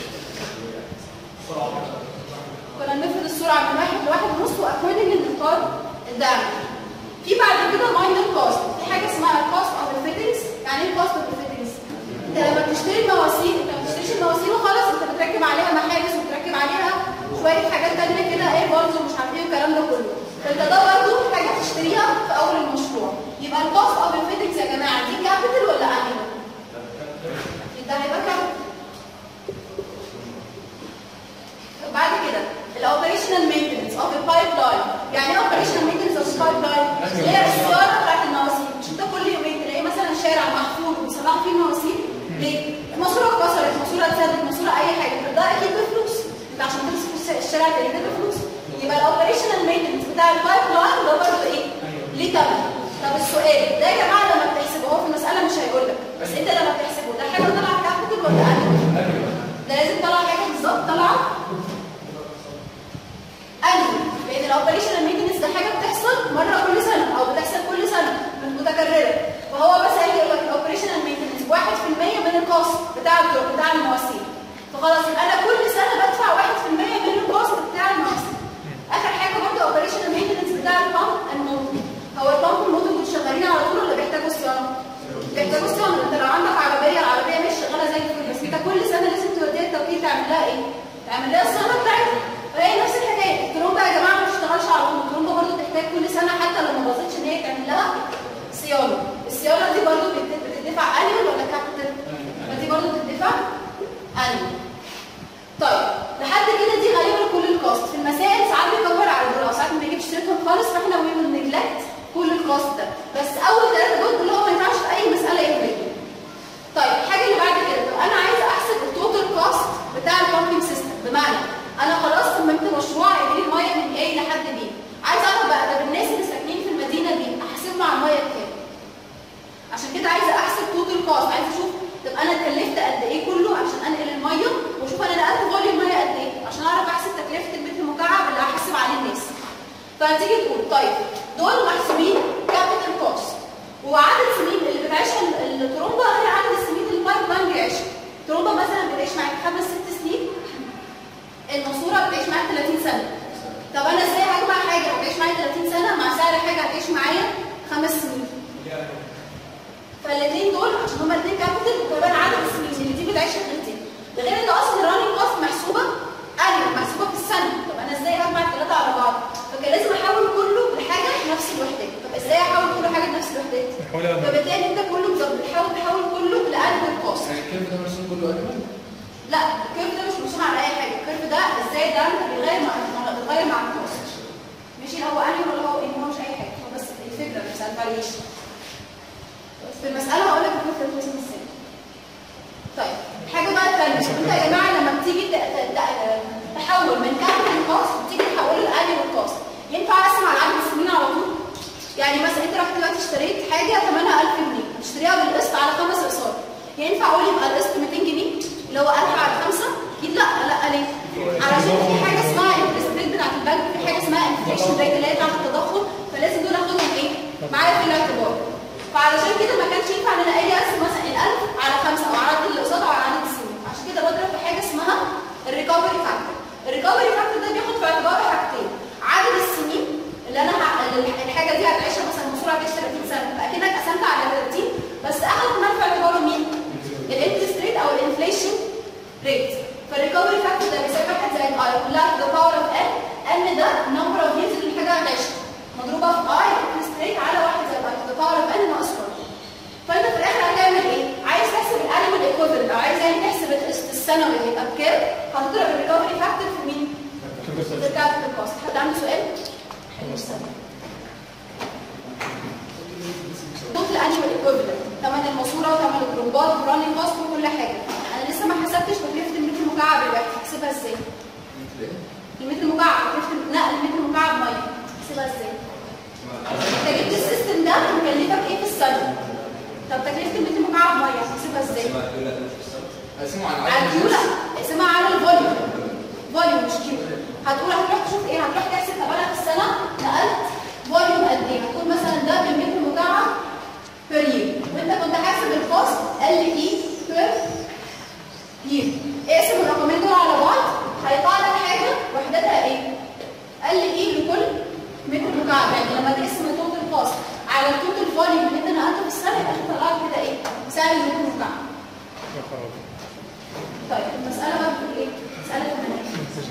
كنا بنفرد السرعه من واحد لواحد ونص واكوردنج نختار الدايمتر في بعد كده ماينر كوست في حاجه اسمها كوست اوف الفيتنجز يعني ايه كوست اوف الفيتنجز انت لما بتشتري المواسير انت ما بتشتريش المواسير وخلاص انت بتركب عليها محابس وبتركب عليها شويه حاجات تانية كده ايه بولز ومش عارف ايه والكلام ده كله فانت ده برضه حاجه تشتريها في اول المشروع يبقى الكوست اوف الفيتنجز يا جماعه دي كابيتال ولا انيمال؟ ده هيبقى كابيتال بعد كده الاوبريشنال مينتنس اوف البايب لاين يعني ايه اوبريشنال مينتنس اوف البايب لاين اللي هي الصيانه بتاعت المواسير مش انت كل يومين تلاقي مثلا شارع محفور وبيصلحوا فيه المواسير ليه؟ الماسوره اتكسرت ماسوره اتسدت ماسوره اي حاجه ده اكيد بفلوس انت عشان تمسك الشارع تاني ده بفلوس يبقى الاوبريشنال مينتنس بتاع البايب لاين ده برضه ايه؟ ليه تمن طب السؤال ده يا جماعه لما بتحسبه هو في المساله مش هيقول لك بس انت لما بتحسبه ده حاجه طالعه كابيتال ولا انيمال؟ ده لازم طالعه حاجه بالظبط طالعه انهي لان الاوبريشنال مينتنس ده حاجه بتحصل مره كل سنه او بتحصل كل سنه متكرره فهو بس هيجي يقول لك الاوبريشنال مينتنس 1% من الكوست بتاع الدور بتاع المواسير فخلاص يبقى انا كل سنه بدفع 1% من الكوست بتاع المواسير اخر حاجه برضه اوبريشنال مينتنس بتاع البامب الموتور هو البامب والموتور دول شغالين على طول ولا بيحتاجوا صيانه؟ بيحتاجوا صيانه انت لو عندك عربيه العربيه مش شغاله زي الفل بس انت كل سنه لازم توديها التوكيل تعمل لها ايه؟ تعمل لها الصيانه بتاعتها فهي نفس الحكايه الترومبه يا جماعه ما بتشتغلش على طول الترومبه برضه بتحتاج كل سنه حتى لو ما باظتش ان هي تعمل لها صيانه الصيانه دي برضه بت- بتدفع انيول ولا كابيتال فدي برضه بتدفع انيول طيب لحد كده دي غالبا كل الكوست في المسائل ساعات بيكبر على دول او ساعات ما بيجيبش سيرتهم خالص فاحنا وي ويل نجلكت كل الكوست ده بس اول ثلاثه دول كلهم ما ينفعش في اي مساله يهمني طيب الحاجه اللي بعد كده طب انا عايزه احسب التوتال كوست بتاع البامبنج سيستم بمعنى انا خلاص صممت مشروع يجيب لي الميه من A لحد B عايزه اعرف بقى طب الناس اللي ساكنين في المدينه دي احاسبهم على الميه بكام عشان كده عايزه احسب توتال كوست عايزه اشوف طب انا اتكلفت قد ايه كله عشان انقل الميه واشوف انا نقلت فوليوم ميه قد ايه عشان اعرف احسب تكلفه المتر المكعب اللي هحاسب عليه الناس فهتيجي تقول طيب دول محسوبين كابيتال كوست وعدد سنين اللي بتعيشها ال- الترومبه غير عدد السنين اللي البايب لاين بيعيشها الترومبه مثلا بتعيش معاك خمس ست سنين الماسوره بتعيش معاك 30 سنه طب انا ازاي هجمع حاجه هتعيش معايا 30 سنه مع سعر حاجه هتعيش معايا خمس سنين فالاثنين دول عشان هما الاثنين كابيتال وكمان عدد السنين اللي دي بتعيشها غير دي ده غير ان اصلا الراننج كوست محسوبه انيو محسوبه في السنه طب انا ازاي هجمع الثلاثه على بعض فكان لازم احول كله لحاجه نفس الوحدات طب ازاي احول كل حاجه لنفس الوحدات نحاول أبدأ. فبالتالي انت كله بالظبط بتحاول تحول كله لانيو كوست يعني الكيرف ده مرسوم كله اجمل لا الكيرف ده مش مرسوم على اي حاجه الكيرف ده ازاي ده بيتغير مع مع- بيتغير مع الكوست ماشي لا هو انهي ولا هو ايه هو مش اي حاجه هو بس الفكره نفسها الفاريشن في المساله هقول لك الكيرف ده مرسوم ازاي طيب حاجه بقى الثانيه انت يا جماعه لما بتيجي ت- ت- ت- تحول من كابيتال كوست بتيجي تحوله لانيوال كوست ينفع اقسم على عدد السنين على طول يعني مثلا انت رحت دلوقتي اشتريت حاجه ثمنها 1000 جنيه هتشتريها بالقسط على خمس اقساط ينفع اقول يبقى القسط 200 جنيه اللي هو 1000 على 5 اكيد لا لا ليه علشان في حاجه اسمها السبريد بتاعت البنك في حاجه اسمها انفليشن ريت اللي هي بتاعت التضخم فلازم دول اخدهم ايه معايا في الاعتبار فعلشان كده ما كانش ينفع ان انا اجي اقسم مثلا ال 1000 على 5 او على عدد الاقساط او على عدد السنين عشان كده بضرب في حاجه اسمها الريكفري فاكتور الريكفري فاكتور ده بياخد في اعتباره حاجتين عدد السنين اللي انا ه- اللي الحاجه دي هتعيشها مثلا الماسوره هتعيش 30 سنه فاكنك قسمت على 30 بس اخد كمان في اعتباره مين؟ الانترست ريت او الانفليشن ريت فالريكفري فاكتور ده بيساوي واحد زائد اي كلها ذا باور اوف ان ان ده نمبر اوف ييرز اللي الحاجه هتعيشها مضروبه في اي الانترست ريت على واحد زائد اي ذا باور اوف ان ناقص 1 فانت في الاخر هتعمل ايه؟ عايز تحسب الانيمال ايكوفلنت او عايز يعني تحسب القسط السنوي هيبقى بكام؟ هتضرب الريكفري فاكتور في مين؟ في الكابيتال كوست حد عنده سؤال؟ توتال انيمال ايكوفلنت ثمن الماسوره وثمن الجروبات وراني كوست وكل حاجه انا لسه ما حسبتش تكلفه المتر المكعب الواحد هحسبها ازاي المتر المكعب تكلفه نقل المتر المكعب ميه هحسبها ازاي انت جبت السيستم ده مكلفك ايه في السنه طب تكلفه المتر المكعب ميه هحسبها ازاي قسموا على على الكيو لا اقسمها على الفوليوم فوليوم مش كيو هتقول هتروح تشوف ايه هتروح تحسب طب انا في السنه نقلت فوليوم قد ايه هتقول مثلا ده بالمتر مكعب بير يير وانت كنت حاسب الكوست ال اي بير يير اقسم الرقمين دول على بعض هيطلع لك حاجه وحدتها ايه ال اي لكل متر مكعب يعني لما تقسم التوتال كوست على التوتال فوليوم اللي انت نقلته في السنه يبقى هيطلع لك كده ايه سعر المتر مكعب يا خرابي طيب المسألة بقى بتقول ايه؟ مسألة ثمانية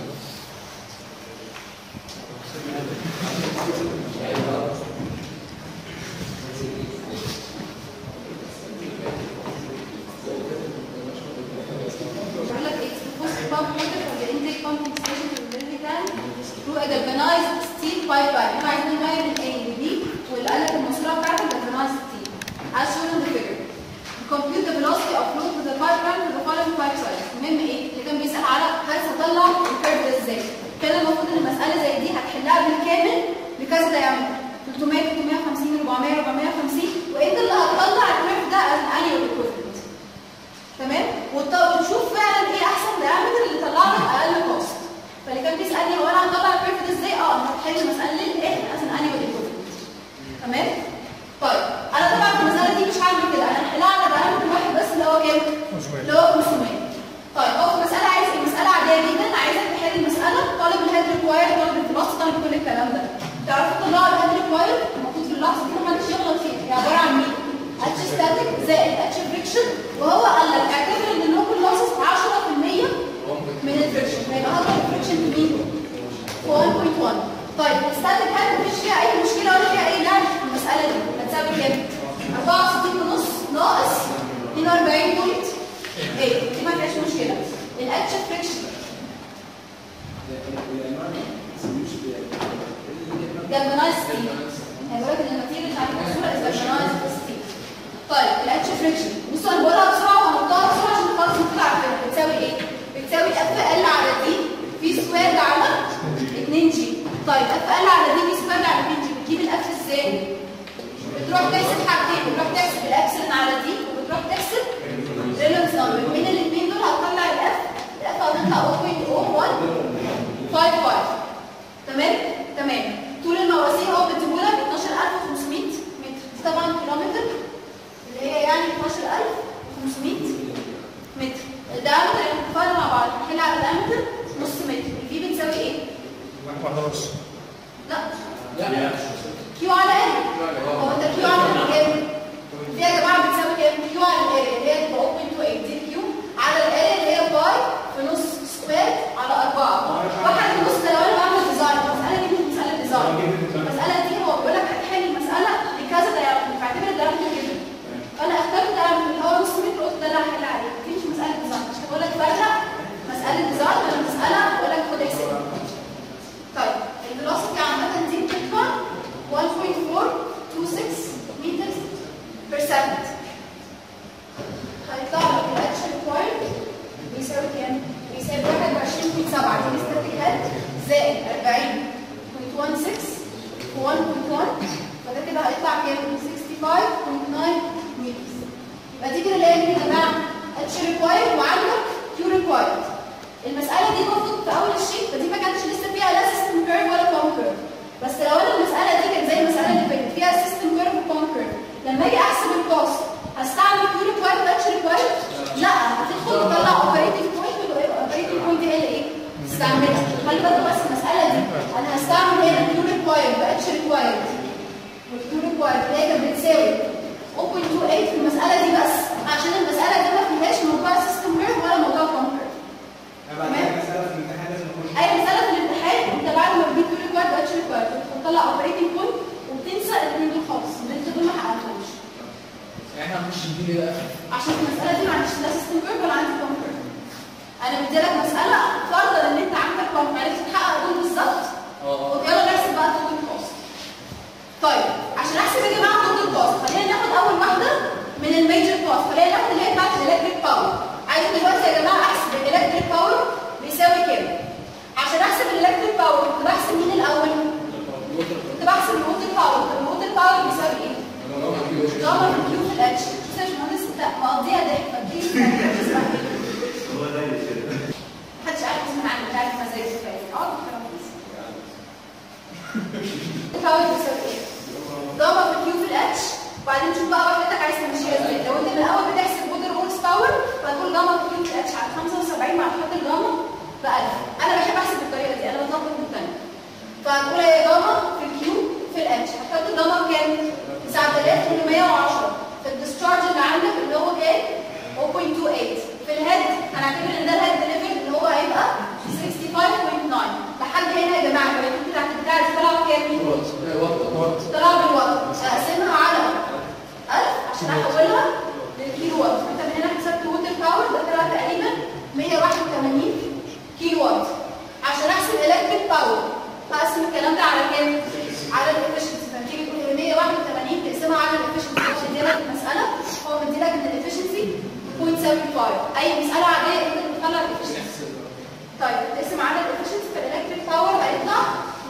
بيقول لك ايه؟ Supposed pump water from the intake pumping station to the delivery tank through a galvanized steel pipeline. احنا عايزين المية من A ل B واللي قال لك الماسورة بتاعته galvanized steel. As shown in the figure. compute the velocity of flow to the pipeline to the following pipe size المهم ايه اللي كان بيسال على هل هطلع الكيرف ده ازاي كان المفروض ان المساله زي دي هتحلها بالكامل بكذا دايمتر 300 350 400 450 وانت اللي هتطلع الكيرف ده as an annual equivalent تمام وت- وتشوف فعلا ايه احسن دايمتر اللي طلع لك اقل كوست فاللي كان بيسالني هو انا هطلع الكيرف ده ازاي اه انا هتحل المساله للاخر as an annual equivalent تمام طيب انا طبعا في المساله دي مش هعمل كده انا هحلها على دايمتر واحد بس اللي هو كام 500. اللي هو 500 طيب هو في مساله عايز ايه مساله عاديه جدا عايزك تحل المساله طالب الهيد ريكواير طالب الفلوس طالب كل الكلام ده تعرفوا تطلعوا الهيد ريكواير المفروض في اللحظه دي محدش يغلط فيه هي عباره عن مين اتش ستاتيك زائد اتش فريكشن وهو قال لك اعتبر ان اللوكال لوسز 10% من الفريكشن هيبقى هضرب الفريكشن في مين؟ في 1.1 طيب الستاتيك هل مفيش فيها اي مشكله ولا فيها اي لعب في المساله دي هتساوي كام؟ 64 ونص ناقص 42.8 دي ما فيهاش مشكله الاتش فريكشن جالفانايز ستيل هيقول لك ان الماتيريال بتاعت الماسوره از جالفانايز ستيل طيب الاتش فريكشن بصوا انا بقولها بسرعه وهحطها بسرعه عشان خلاص المفروض عارفينها بتساوي ايه؟ بتساوي اف ال على دي في سكوير على 2 جي طيب اف ال على دي في سكوير على 2 جي بتجيب الاف ازاي؟ بتروح تحسب حاجتين بتروح تحسب الابسلون على دي وبتروح تحسب ريلونز نمبر بين الاثنين دول هتطلع الاف الاف هتطلع 0.0155 تمام تمام طول المواسير هو بتقولك 12500 متر دي طبعا كيلومتر اللي هي يعني 12500 متر الدايمتر اللي اتفقنا مع بعض نحل على الدايمتر نص متر الفي بتساوي ايه؟ واحدة ونص لا لا كيو على ال هو انت كيو على كام؟ دي يا جماعه بتساوي كام؟ كيو على الاريا اللي هي تبقى 0.28 دي كيو على الاريا اللي هي باي في نص سكوير على 4 واحد ونص ده لو انا بعمل ديزاين المساله دي مش مساله ديزاين المساله دي هو بيقول لك هتحل المساله بكذا دايمتر فاعتبر الدايمتر كده فانا اخترت دايمتر اللي هو نص متر قلت ده اللي هحل عليه مفيش مساله ديزاين مش بقول لك فرق مساله ديزاين ولا مساله بقول لك خد احسب طيب الفيلوسيتي عامة دي بتطلع 1.426 meters per second هيطلع لك الاكشن بوينت بيساوي كام؟ بيساوي 21.7 دي الستاتيك هيد زائد 40.16 في 1.1 فده كده هيطلع كام؟ 65.9 meters يبقى دي كده اللي هي مين يا جماعه؟ اتش ريكوايرد وعندك كيو ريكوايرد المساله دي المفروض في اول الشيت فدي ما كانتش لسه فيها لا سيستم كيرف ولا كوم كيرف بس لو انا المساله دي كانت زي المساله اللي فاتت فيها سيستم كيرف وكوم كيرف لما اجي احسب الكوست هستعمل كيو ريكوايرد واتش ريكوايرد لا هتدخل تطلع اوبريتنج بوينت والاوبريتنج بوينت هي اللي ايه؟ تستعملها خلي بالك بس المساله دي انا هستعمل هنا كيو ريكوايرد واتش ريكوايرد والكيو ريكوايرد اللي هي كانت بتساوي 0.28 في المساله دي بس عشان المساله دي ما فيهاش موضوع سيستم كيرف ولا موضوع كوم كيرف بعد كده مسألة في الامتحان لازم نكون اي مساله في الامتحان انت بعد ما بتجيب كل ريكوارد اتش ريكوارد بتطلع اوبريتنج بوينت وبتنسى الاثنين دول خالص ان انت دول ما حققتهمش يعني احنا هنخش الدنيا بقى عشان في المساله دي ما عنديش لا سيستم كيرف ولا عندي كوم كيرف انا مديلك مساله فرضا ان انت عندك كوم عرفت تحقق دول بالظبط اه يلا نحسب بقى توتال كوست طيب عشان احسب يا جماعه توتال كوست خلينا ناخد اول واحده من جاما في الكيو في الاتش بص يا باشمهندس انت مقضيها ضحك ما تجيش تسمع هو ده اللي كده محدش عارف اسمها عن بتاعت مزاج كفايه اقعد الكلام بس الباور بيساوي ايه؟ جاما في الكيو في الاتش وبعدين تشوف بقى وحدتك عايز تمشيها ازاي لو انت من الاول بتحسب ووتر هورس باور فتقول جاما في الكيو في الاتش على 75 مع خط الجاما ب 1000 انا بحب احسب بالطريقه دي انا بطبق من الثانيه فهتقول ايه جاما في الكيو في الاتش هتحط جاما بكام؟ 9810 في الديسشارج اللي عندك اللي هو كام؟ 0.28 في الهيد هنعتبر ان ده الهيد ليفل اللي هو هيبقى 65.9 لحد هنا يا جماعه الكواليتي بتاعت البتاع دي طالعه بكام؟ طلع بالوات اقسمها على 1000 عشان احولها للكيلو وات انت من هنا حسبت ووتر باور ده طلع تقريبا 181 كيلو وات عشان احسب الكتريك باور هقسم الكلام ده على كام؟ على الافشنسي فتيجي تقول 181 تقسمها على الافشنسي هو مديلك المساله هو مديلك ان الافشنسي 0.75 اي مساله عاديه انت بتطلع الافشنسي طيب تقسم على الافشنسي في الالكتريك باور هيطلع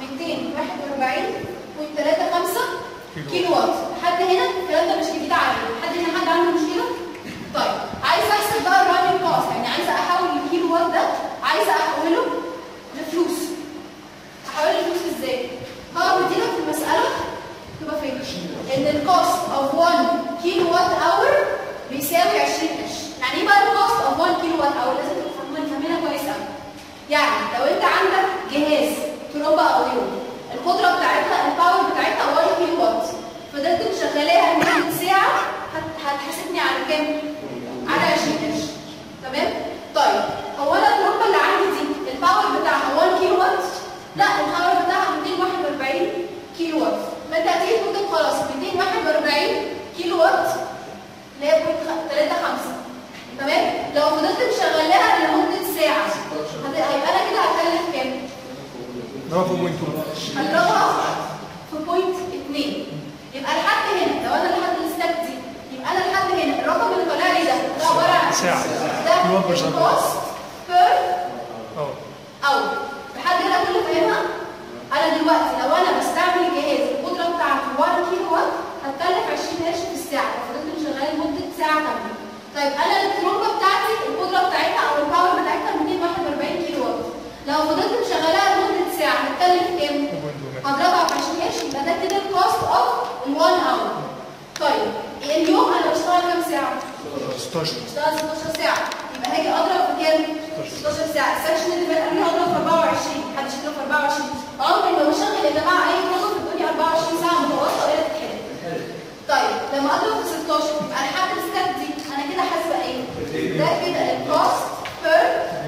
241.35 كيلو وات لحد هنا الكلام ده مش جديد عليا لحد هنا حد عنده مشكله طيب عايز احسب بقى الراننج كوست يعني عايزه احول الكيلو وات ده عايزه احوله لفلوس احوله لفلوس ازاي هو مديلك في المساله تبقى فين ان الكوست اوف 1 كيلو وات اور بيساوي 20 قرش يعني ايه بقى الكوست اوف 1 كيلو وات اور لازم تبقوا فاهمين- فاهمينها كويس قوي يعني لو انت عندك جهاز ترومبا او غيره القدره بتاعتها الباور بتاعتها 1 كيلو وات فضلت مشغلاها لمده ساعه هت- هتحاسبني على كام؟ على 20 قرش تمام؟ طيب هو انا الترومبا اللي عندي دي الباور بتاعها 1 كيلو وات؟ لا الباور بتاعها 241 كيلو وات فانت هتيجي تقول لي خلاص 241 كيلو وات اللي هي 3 تمام؟ لو فضلت مشغلاها لمده ساعه هت- هيبقى انا كده هكلف كام؟ هو فوق بوينت هنضربها في بوينت 2 يبقى لحد هنا لو انا لحد الستep دي يبقى انا لحد هنا الرقم اللي طالع لي ده ده عباره عن ساعة. ده كيلو وات بير ساعة. الكوست بير اه او لحد هنا كل فاهمها انا دلوقتي لو انا بستعمل جهاز القدره بتاعته 1 كيلو وات هتكلف 20 قرش في الساعه لو فضلت شغال لمده ساعه كامله طيب انا الترومبه بتاعتي القدره بتاعتها او الباور بتاعتها 241 كيلو وات لو فضلت مشغلاها لمده ساعه هتكلف كام؟ هضربها في 20 قرش يبقى ده كده الكوست اوف ال 1 اور طيب اليوم انا بشتغل كام ساعه؟ 16 بشتغل 16 ساعه يبقى هاجي اضرب في كام؟ 16 ساعه السكشن اللي فات قال لي هضرب في 24 محدش يضرب في 24 عمري ما بشغل يا جماعه اي بروجرام في الدنيا 24 ساعه متواصله وهي تتحل طيب لما اضرب في 16 يبقى لحد الستep دي انا كده حاسبه ايه؟ ده كده الكوست بير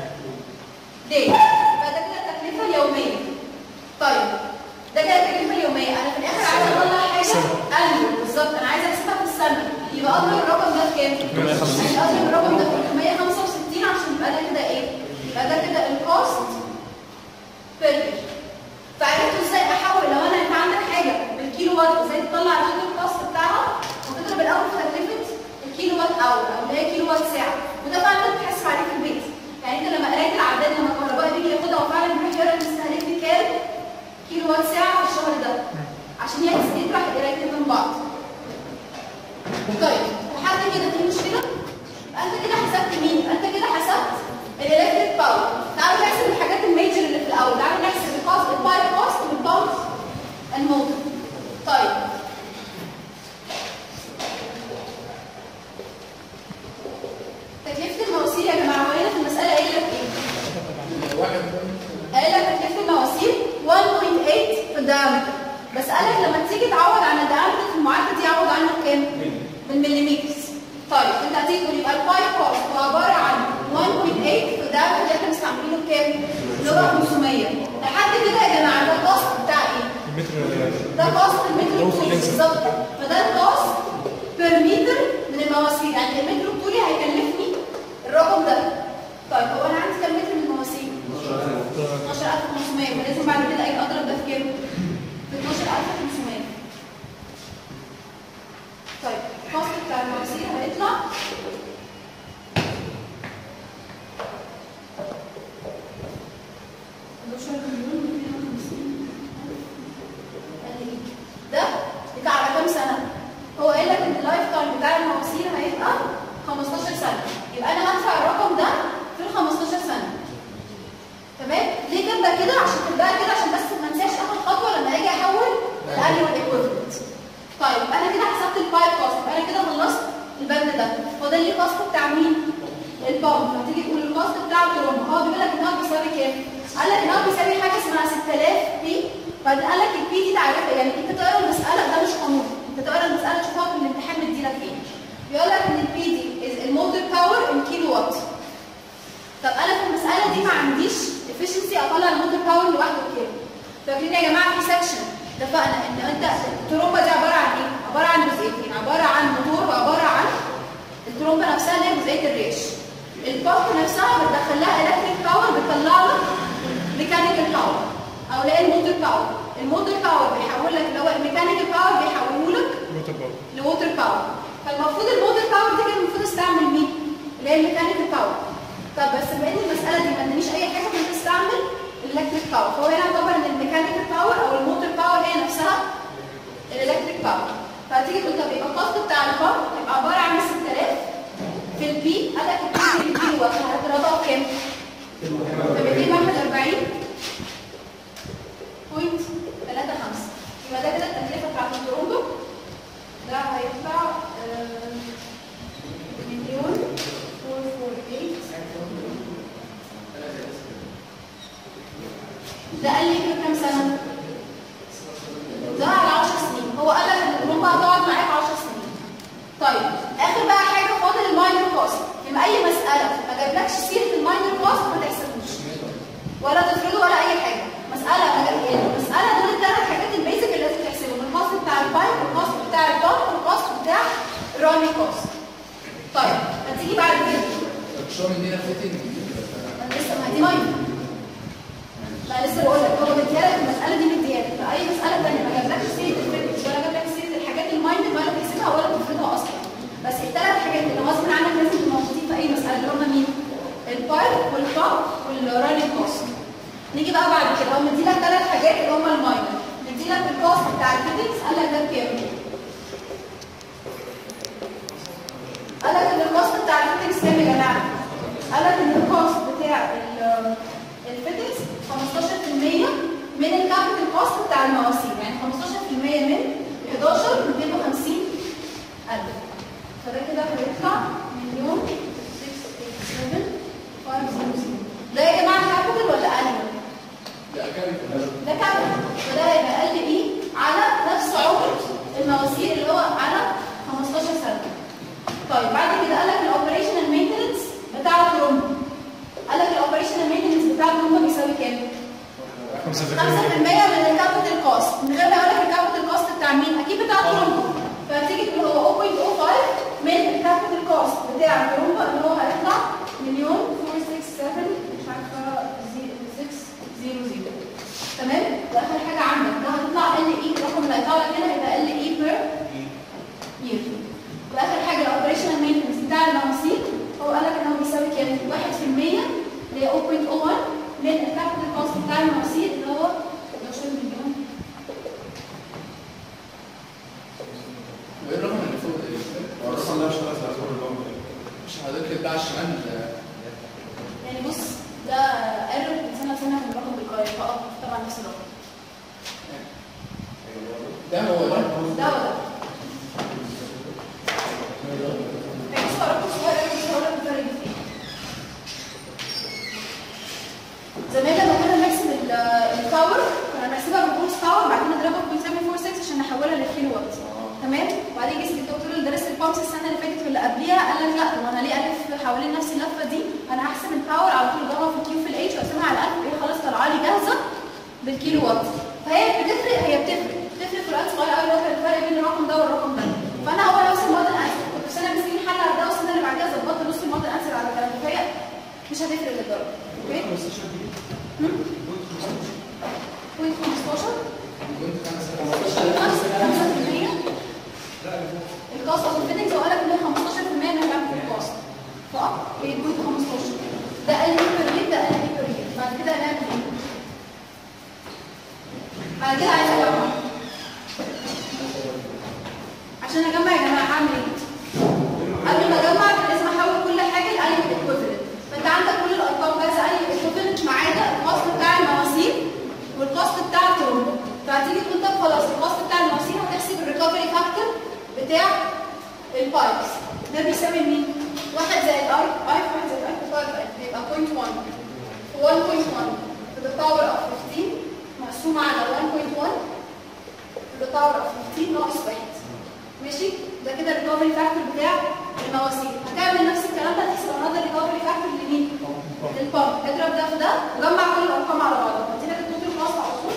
داي يبقى ده كده التكلفه اليوميه طيب ده كده التكلفه اليوميه انا في الاخر عايزه اطلع حاجه انيول بالظبط انا عايزه احسبها في السنه يبقى اضرب الرقم ده في كام؟ 365. اضرب الرقم ده في 365 عشان يبقى ده كده ايه؟ يبقى ده كده الكوست بير فعرفت ازاي احول لو انا انت عندك حاجه بالكيلو وات ازاي تطلع التوتال كوست بتاعها وتضرب الاول في تكلفه الكيلو وات اور او اللي هي كيلو وات ساعه وده فعلا بتحسب عليه في البيت يعني انت لما قريت العداد لما الكهربائي بيجي ياخدها وفعلا بيروح يقرا المستهلك دي كام كيلو وات ساعه في الشهر ده عشان يحسب يطرح القرايتين من بعض طيب لحد كده في مشكله يبقى انت كده حسبت مين؟ يبقى انت كده حسبت الالكتريك باور تعالوا نحسب الحاجات الميجر اللي في الاول تعالوا نحسب الكوست البايب كوست والباور الموتور طيب تكلفه المواسير يا جماعه هو هنا في المساله قايل لك ايه؟ قال لك تكلفه المواسير 1.8 في الدايمتر بس قال لك لما تيجي تعوض عن الدايمتر في المعادله دي عوض عنه بكام؟ بالمليمتر طيب انت هتيجي تقول يبقى البايب كوست هو عباره عن 1.8 في الدايمتر اللي احنا مستعملينه بكام؟ اللي هو 500 لحد كده يا جماعه ده الكوست بتاع ايه؟ المتر ده كوست المتر الطولي بالظبط فده الكوست بير متر من المواسير يعني المتر الطولي هيكلفني الرقم ده طيب هو انا عندي كام متر من المواسير؟ 12500 ولازم بعد كده اجي اضرب ده في كام؟ في 12500 طيب الكوست بتاع المواسير هيطلع ده بتاع على كام سنه؟ هو قال لك ان السد ده فاضل لي كوست بتاع مين؟ البامب فتيجي تقول الكوست بتاع الترومبا هو بيقول لك ان هو بيساوي كام؟ قال لك ان هو بيساوي حاجه اسمها 6000 بي بعدين قال لك البي دي تعرفها يعني انت تقرا المساله ده مش قانون انت تقرا المساله تشوفها في الامتحان مديلك ايه بيقول لك ان البي دي از الموتور باور ان كيلو وات طب انا في المساله دي ما عنديش efficiency اطلع الموتور باور لوحده بكام فاكرين يا جماعه في سكشن اتفقنا ان انت الترومبه دي عباره عن ايه عباره عن جزئيتين عباره عن موتور وعباره عن الترومبه نفسها اللي هي جزئيه الريش البامب نفسها بتدخل لها الكتريك باور بتطلع لك ميكانيكال باور او لا الموتور باور الموتور باور بيحول لك اللي هو الميكانيكال باور بيحوله لك ووتر باور لووتر باور فالمفروض الموتور باور دي كان المفروض استعمل مين؟ اللي هي الميكانيكال باور طب بس بما ان المساله دي ما ادانيش اي حاجه كنت استعمل الالكتريك باور فهو هنا يعتبر ان الميكانيكال باور او الموتور باور هي نفسها الالكتريك باور فهتيجي تقول طب يبقى الكوست بتاع البامب يبقى عباره عن 6000 في البي قال لك البي في البي وات هتضربها بكام؟ ب 241 بوينت 3 5 يبقى ده كده التكلفه بتاعت الترومبو ده هيطلع آه، مليون 448 ده قال لي في كام سنه؟ ده على 10 سنين هو قال لك ان الترومبا هتقعد معاك 10 سنين طيب اخر بقى حاجه فاضل الماينر كوست يبقى اي مساله ما جابلكش سيره الماينر كوست ما تحسبوش ولا تفرضه ولا اي حاجه مساله ما جاب- يعني المساله دول الثلاث حاجات البيزك اللي لازم تحسبهم الكوست بتاع البايب والكوست بتاع البامب والكوست بتاع الراني كوست طيب هتيجي بعد كده شو من هنا فيتنج انا لسه ما دي ماينر لا لسه بقول لك هو مديالك المساله دي مديالك فاي مساله ثانيه ما جابلكش سيره الفيتنس ولا جابلك سيره الحاجات الماينر ولا تحسبها ولا تفرضها اصلا بس الثلاث حاجات اللي غصب عنك لازم يبقوا موجودين في اي مساله اللي هم مين؟ البايب والبامب والراني كوست نيجي بقى بعد كده هو مديلك ثلاث حاجات اللي هم الماينر مديلك الكوست بتاع الفيتنس قال لك ده بكام؟ قال لك ان الكوست بتاع الفيتنس كام يا جماعه؟ قال لك ان الكوست بتاع ال- الفيتنس 15% من الكابيتال كوست بتاع المواسير يعني 15% من 11 250 ألف فده كده هيطلع مليون 687 500 ده يا جماعه كابيتال ولا انيوال؟ لا كابيتال ده كابيتال فده هيبقى اقل ايه على نفس عمر المواسير اللي هو على 15 سنه طيب بعد كده قال لك الاوبريشنال مينتنس بتاع الترومبا قال لك الاوبريشنال مينتنس بتاع الترومبا بيساوي كام 5% 5% من الكابيتال كوست من غير ما يقول لك الكابيتال كوست بتاع مين اكيد بتاع الترومبا فهتيجي تقول هو 0.05 من الكابيتال كوست بتاع الترومبا اللي هو هيطلع مليون 467 مش عارفه 600 تمام ده اخر حاجه عندك ده هتطلع ال اي الرقم اللي هيطلع لك هنا يبقى ال اي بير يير واخر حاجه الاوبريشنال مينتنس بتاع المواسير هو قال لك ان هو بيساوي كام 1% اللي هي 0.01 من الكابيتال كوست بتاع المواسير اللي هو 11 مليون وايه الرقم اللي فوق ده ايه؟ هو الرقم ده مش خلاص هيعتبر البامب مش حضرتك بتاع الشمال يعني بص ده ايرور من سنه لسنه في الرقم بيتغير فاه طبعا نفس الرقم ده هو ده ده وده بص هو رقم صغير قوي مش هقول لك الفرق فين زمان لما كنا بنحسب ال- الباور كنا بنحسبها بالهورس باور بعدين نضربها ب 0.746 عشان نحولها للكيلو وات تمام وبعدين جه الدكتور اللي درس البامبس السنه اللي فاتت واللي قبليها قال لك لا طب انا ليه الف حوالين نفس اللفه دي انا هحسب الباور على طول اضربها في الكيو في الاتش واقسمها على 1000 ايه خلاص طالعه لي جاهزه بالكيلو وات فهي بتفرق هي بتفرق بتفرق فروقات صغيره قوي اللي هو الفرق بين الرقم ده والرقم ده فانا اول ما اوصل موديل انسر كنت في سنه مسكين حل على ده والسنه اللي بعدها ظبطت نص الموديل انسر على الكلام ده فهي مش هتفرق للدرجه اوكي بوينت 15 كنت خمسة 5% الكاست اوف الفيتنجز وقال لك ان هي 15% من الكابيتال الكاست فاه هي بوينت 15 ده قال لي بير يير ده قال لي بير يير بعد كده هنعمل ايه؟ بعد كده عايز اجمع عشان اجمع يا جماعه هعمل ايه؟ قبل ما اجمع لازم احول كل حاجه لانيمال ايكويفالنت فانت عندك كل الارقام جاهزه انيمال ايكويفالنت ما عدا الكاست بتاع المواسير والكاست بتاع الترومبا فهتيجي تقول طب خلاص الكاست بتاع المواسير هتحسب الريكفري فاكتور بتاع البايبس ده بيساوي مين؟ واحد زائد اي اي في واحد زائد اي في واحد يبقى 0.1 1.1 to the power of 15 مقسومة على 1.1 to the power of 15 ناقص 1 ماشي ده كده الريكفري فاكتور بتاع المواسير هتعمل نفس الكلام ده تحسب النهارده الريكفري فاكتور لمين؟ للبامب اضرب ده في ده وجمع كل الارقام على بعضها فدي كده التوتال كوست على طول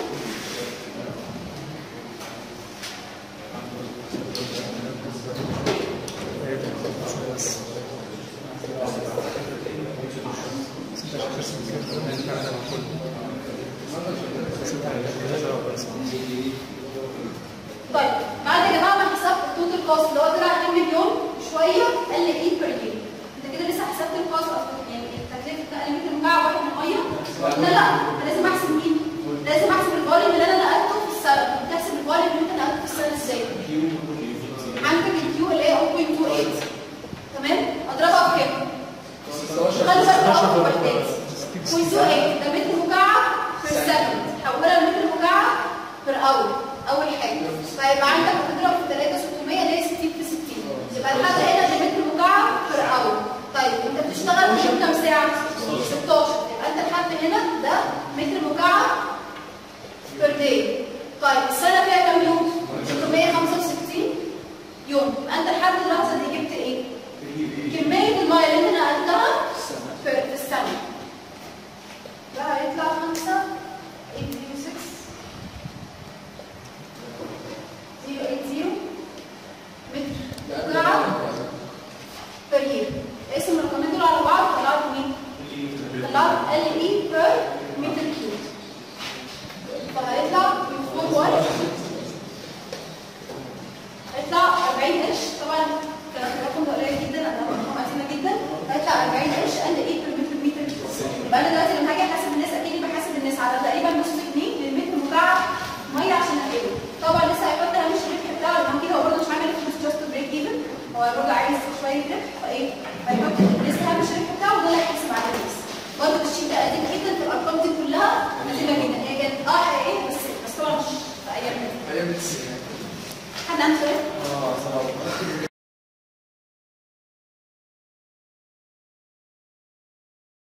طيب بعد يا جماعه ما حسبت التوتال كوست اللي هو طلع 2 مليون شويه قال لي ايه بير يير انت كده لسه حسبت الكوست of- يعني تكلفه نقل متر مكعب واحد من ميه لا لا أنا لازم احسب مين؟ لازم احسب الفوليوم اللي انا نقلته في السنه تحسب الفوليوم اللي انت نقلته في السنه ازاي؟ عندك الكيو اللي هي 0.28 تمام؟ اضربها بكام؟ خلي بالك اول وحدات 0.28 ده متر مكعب في السكند حولها لمتر مكعب بير اور اول حاجه فيبقى عندك بتضرب في 3600 اللي هي 60 في 60 يبقى لحد هنا ده متر مكعب بير اور طيب انت بتشتغل في كام ساعه 16 يبقى انت لحد هنا ده متر مكعب بير داي طيب السنه فيها كام يوم 365 يوم يبقى انت لحد اللحظه دي جبت ايه كميه الميه اللي انت نقلتها في في السنه ده هيطلع 5 8 6 080 متر مكعب per year اقسم الرقمين دول على بعض طلعت مين؟ طلعت ال اي بير متر كيوب فهيطلع من 4 هيطلع 40 قرش طبعا كان الرقم ده قليل جدا انا رقم قديمه جدا هيطلع 40 قرش ال اي بير متر متر كيوب يبقى انا دلوقتي لما هاجي احاسب الناس اكيد بحاسب الناس على تقريبا نص جنيه للمتر مكعب ميه عشان اقله طبعا لسه هيحط هامش الربح بتاعه لما كده هو برضه مش عامل فلوس جاست بريك ايفن هو برضه عايز شويه ربح فايه هيحط لسه هامش الربح بتاعه وده اللي هيحاسب على الناس برضه الشيء ده قديم جدا في الارقام دي كلها قديمه جدا هي كانت اه حقيقيه بس بس طبعا مش في ايامنا ايام التسعينات حد عنده سؤال؟ اه صراحه